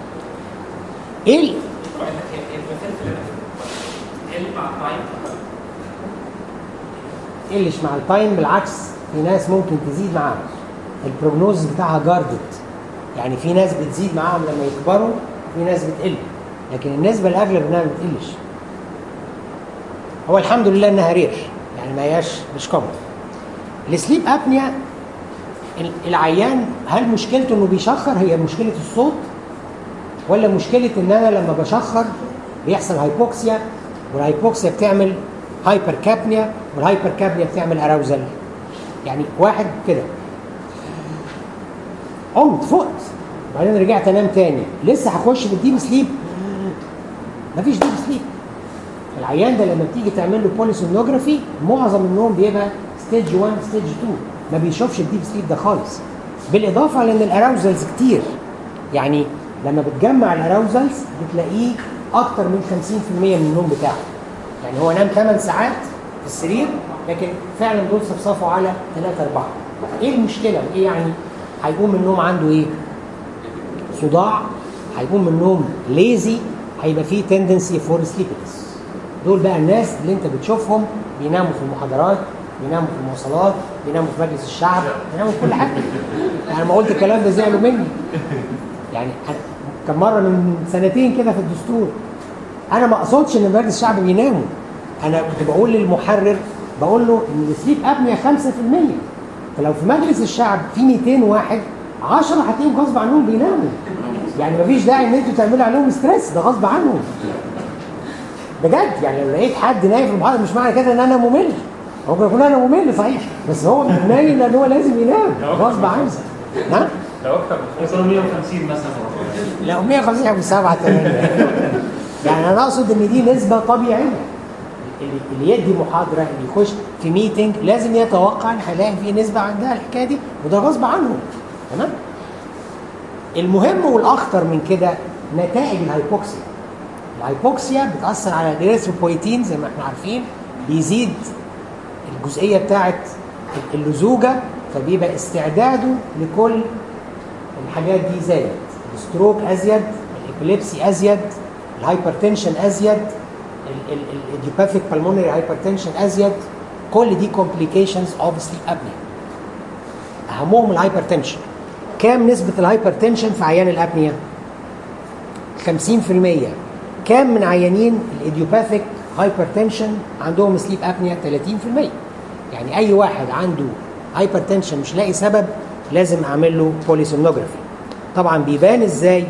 ايه ال- تقلش مع التايم بالعكس في ناس ممكن تزيد معاهم البروجنوز بتاعها جاردد يعني في ناس بتزيد معاهم لما يكبروا وفي ناس بتقل لكن النسبه الاغلب انها ما بتقلش هو الحمد لله انها رير يعني ما هياش مش كومن السليب ابنيا ال- العيان هل مشكلته انه بيشخر هي مشكله الصوت ولا مشكله ان انا لما بشخر بيحصل هايبوكسيا والهايبوكسيا بتعمل هايبر كابنيا والهايبر كابنيا بتعمل اراوزل يعني واحد كده قمت فقت وبعدين رجعت انام تاني لسه هخش في الديب سليب مفيش ديب سليب العيان ده لما بتيجي تعمل له بوليسونوجرافي معظم النوم بيبقى ستيج 1 ستيج 2 ما بيشوفش الديب سليب ده خالص بالاضافه لان الاراوزلز كتير يعني لما بتجمع الاراوزلز بتلاقيه اكتر من 50% من النوم بتاعه يعني هو نام 8 ساعات في السرير لكن فعلا دول صفصفوا على 3 4 ايه المشكله ايه يعني هيقوم من النوم عنده ايه صداع هيقوم من النوم ليزي هيبقى فيه تندنسي فور سليبنس دول بقى الناس اللي انت بتشوفهم بيناموا في المحاضرات بيناموا في المواصلات بيناموا في مجلس الشعب بيناموا في كل حاجه يعني لما قلت الكلام ده زعلوا مني يعني أنا- كان مره من سنتين كده في الدستور انا ما اقصدش ان مجلس الشعب بيناموا انا كنت بقول للمحرر بقول له ان السليب ابنيا 5% فلو في مجلس الشعب في 200 واحد 10 هتلاقيهم غصب عنهم بيناموا يعني مفيش داعي ان انتوا تعملوا عليهم ستريس ده غصب عنهم بجد يعني لو لقيت حد نايم في المحاضره مش معنى كده ان انا ممل هو ممكن يكون انا ممل صحيح بس هو نايم لان هو لازم ينام غصب عنه ها لو اكتر من يوصلوا 150 مثلا لا 150 او 7 8 يعني انا اقصد ان دي نسبه طبيعيه اللي, اللي يدي محاضره اللي يخش في ميتنج لازم يتوقع ان هيلاقي في نسبه عندها الحكايه دي وده غصب عنهم تمام المهم والاخطر من كده نتائج الهايبوكسيا الهايبوكسيا بتاثر على الاريثروبويتين زي ما احنا عارفين بيزيد الجزئيه بتاعه اللزوجه فبيبقى استعداده لكل الحاجات دي زادت الستروك ازيد الابيليبسي ازيد الهايبرتنشن ازيد الديوباثيك بالمونري هايبرتنشن ازيد كل دي كومبليكيشنز اوف سليب ابنيا اهمهم الهايبرتنشن كام نسبه الهايبرتنشن في عيان الابنيا 50% كام من عيانين الايديوباثيك هايبرتنشن عندهم سليب ابنيا 30% يعني اي واحد عنده هايبرتنشن مش لاقي سبب لازم اعمل له بوليسومنوجرافي طبعا بيبان ازاي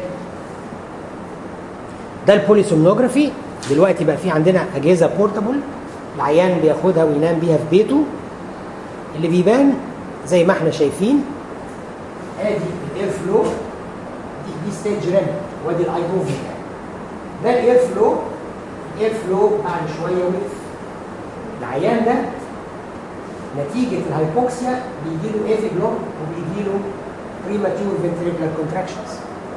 ده البوليسومنوجرافي دلوقتي بقى في عندنا اجهزه بورتابل العيان بياخدها وينام بيها في بيته اللي بيبان زي ما احنا شايفين ادي الاير فلو دي دي ستيج ريم وادي الاي موفمنت ده الاير فلو الاير فلو بعد شويه وقف العيان ده نتيجه الهايبوكسيا بيجي له ايفي بلوك وبيجي له بريماتيور فنتريكولار كونتراكشنز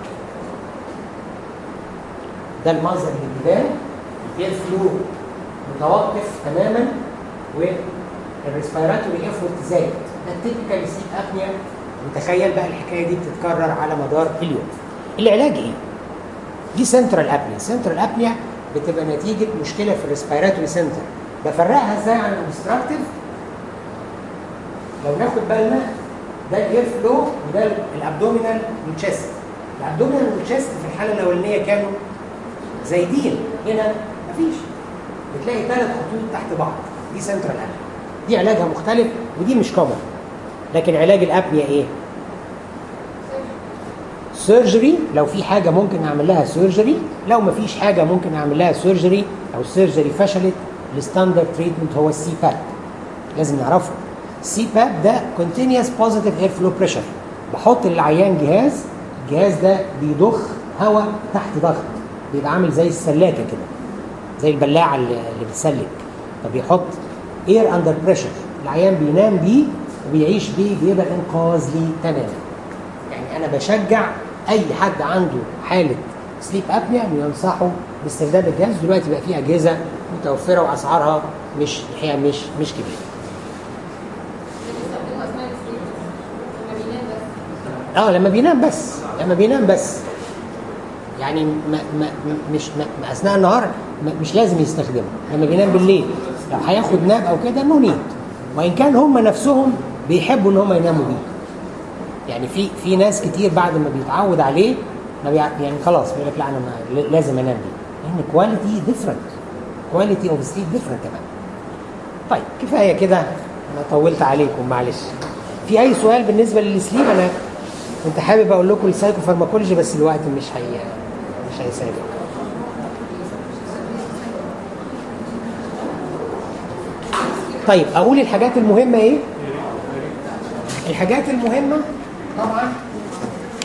ده المنظر اللي بيبان الاير فلو متوقف تماما والريسبيراتوري ايفورت زايد ده التيبيكال سليب ابنيا وتخيل بقى الحكايه دي بتتكرر على مدار اليوم العلاج ايه؟ دي سنترال ابنيا سنترال ابنيا بتبقى نتيجه مشكله في الريسبيراتوري سنتر بفرقها ازاي عن الاوبستراكتيف لو ناخد بالنا ده الاير فلو وده الابدومينال والتشيست الابدومينال والتشيست في الحاله الاولانيه كانوا زايدين هنا مفيش بتلاقي ثلاث خطوط تحت بعض دي سنترال ابنيا دي علاجها مختلف ودي مش كومن لكن علاج الابنيا ايه؟ سيرجري لو في حاجه ممكن اعمل لها سيرجري لو ما فيش حاجه ممكن اعمل لها سيرجري او السيرجري فشلت الستاندرد تريتمنت هو السي باب لازم نعرفه السي باب ده كونتينيوس بوزيتيف اير فلو بريشر بحط للعيان جهاز الجهاز ده بيضخ هواء تحت ضغط بيبقى عامل زي السلاكه كده زي البلاعه اللي اللي بتسلك فبيحط اير اندر بريشر العيان بينام بيه وبيعيش بيه بيبقى انقاذ ليه تماما يعني انا بشجع اي حد عنده حاله سليب ابنيا انه ينصحه باستخدام الجهاز دلوقتي بقى فيه اجهزه متوفره واسعارها مش الحقيقه مش مش كبيره اللي بيستخدموا اسماء السليب لما بينام بس اه لما بينام بس لما بينام بس يعني ما ما ما- مش ما ما اثناء النهار ما مش لازم يستخدمه لما بينام بالليل لو هياخد ناب او كده نو نيد وان كان هم نفسهم بيحبوا ان هم يناموا بيه يعني في في ناس كتير بعد ما بيتعود عليه ما بيع... يعني خلاص بيقول لك لا انا ما... ل- لازم انام بيه لان كواليتي ديفرنت كواليتي اوف سليب ديفرنت كمان طيب كفايه كده انا طولت عليكم معلش في اي سؤال بالنسبه للسليب انا كنت حابب اقول لكم السايكو فارماكولوجي بس الوقت مش هي مش هيسافر طيب اقول الحاجات المهمه ايه الحاجات المهمه طبعا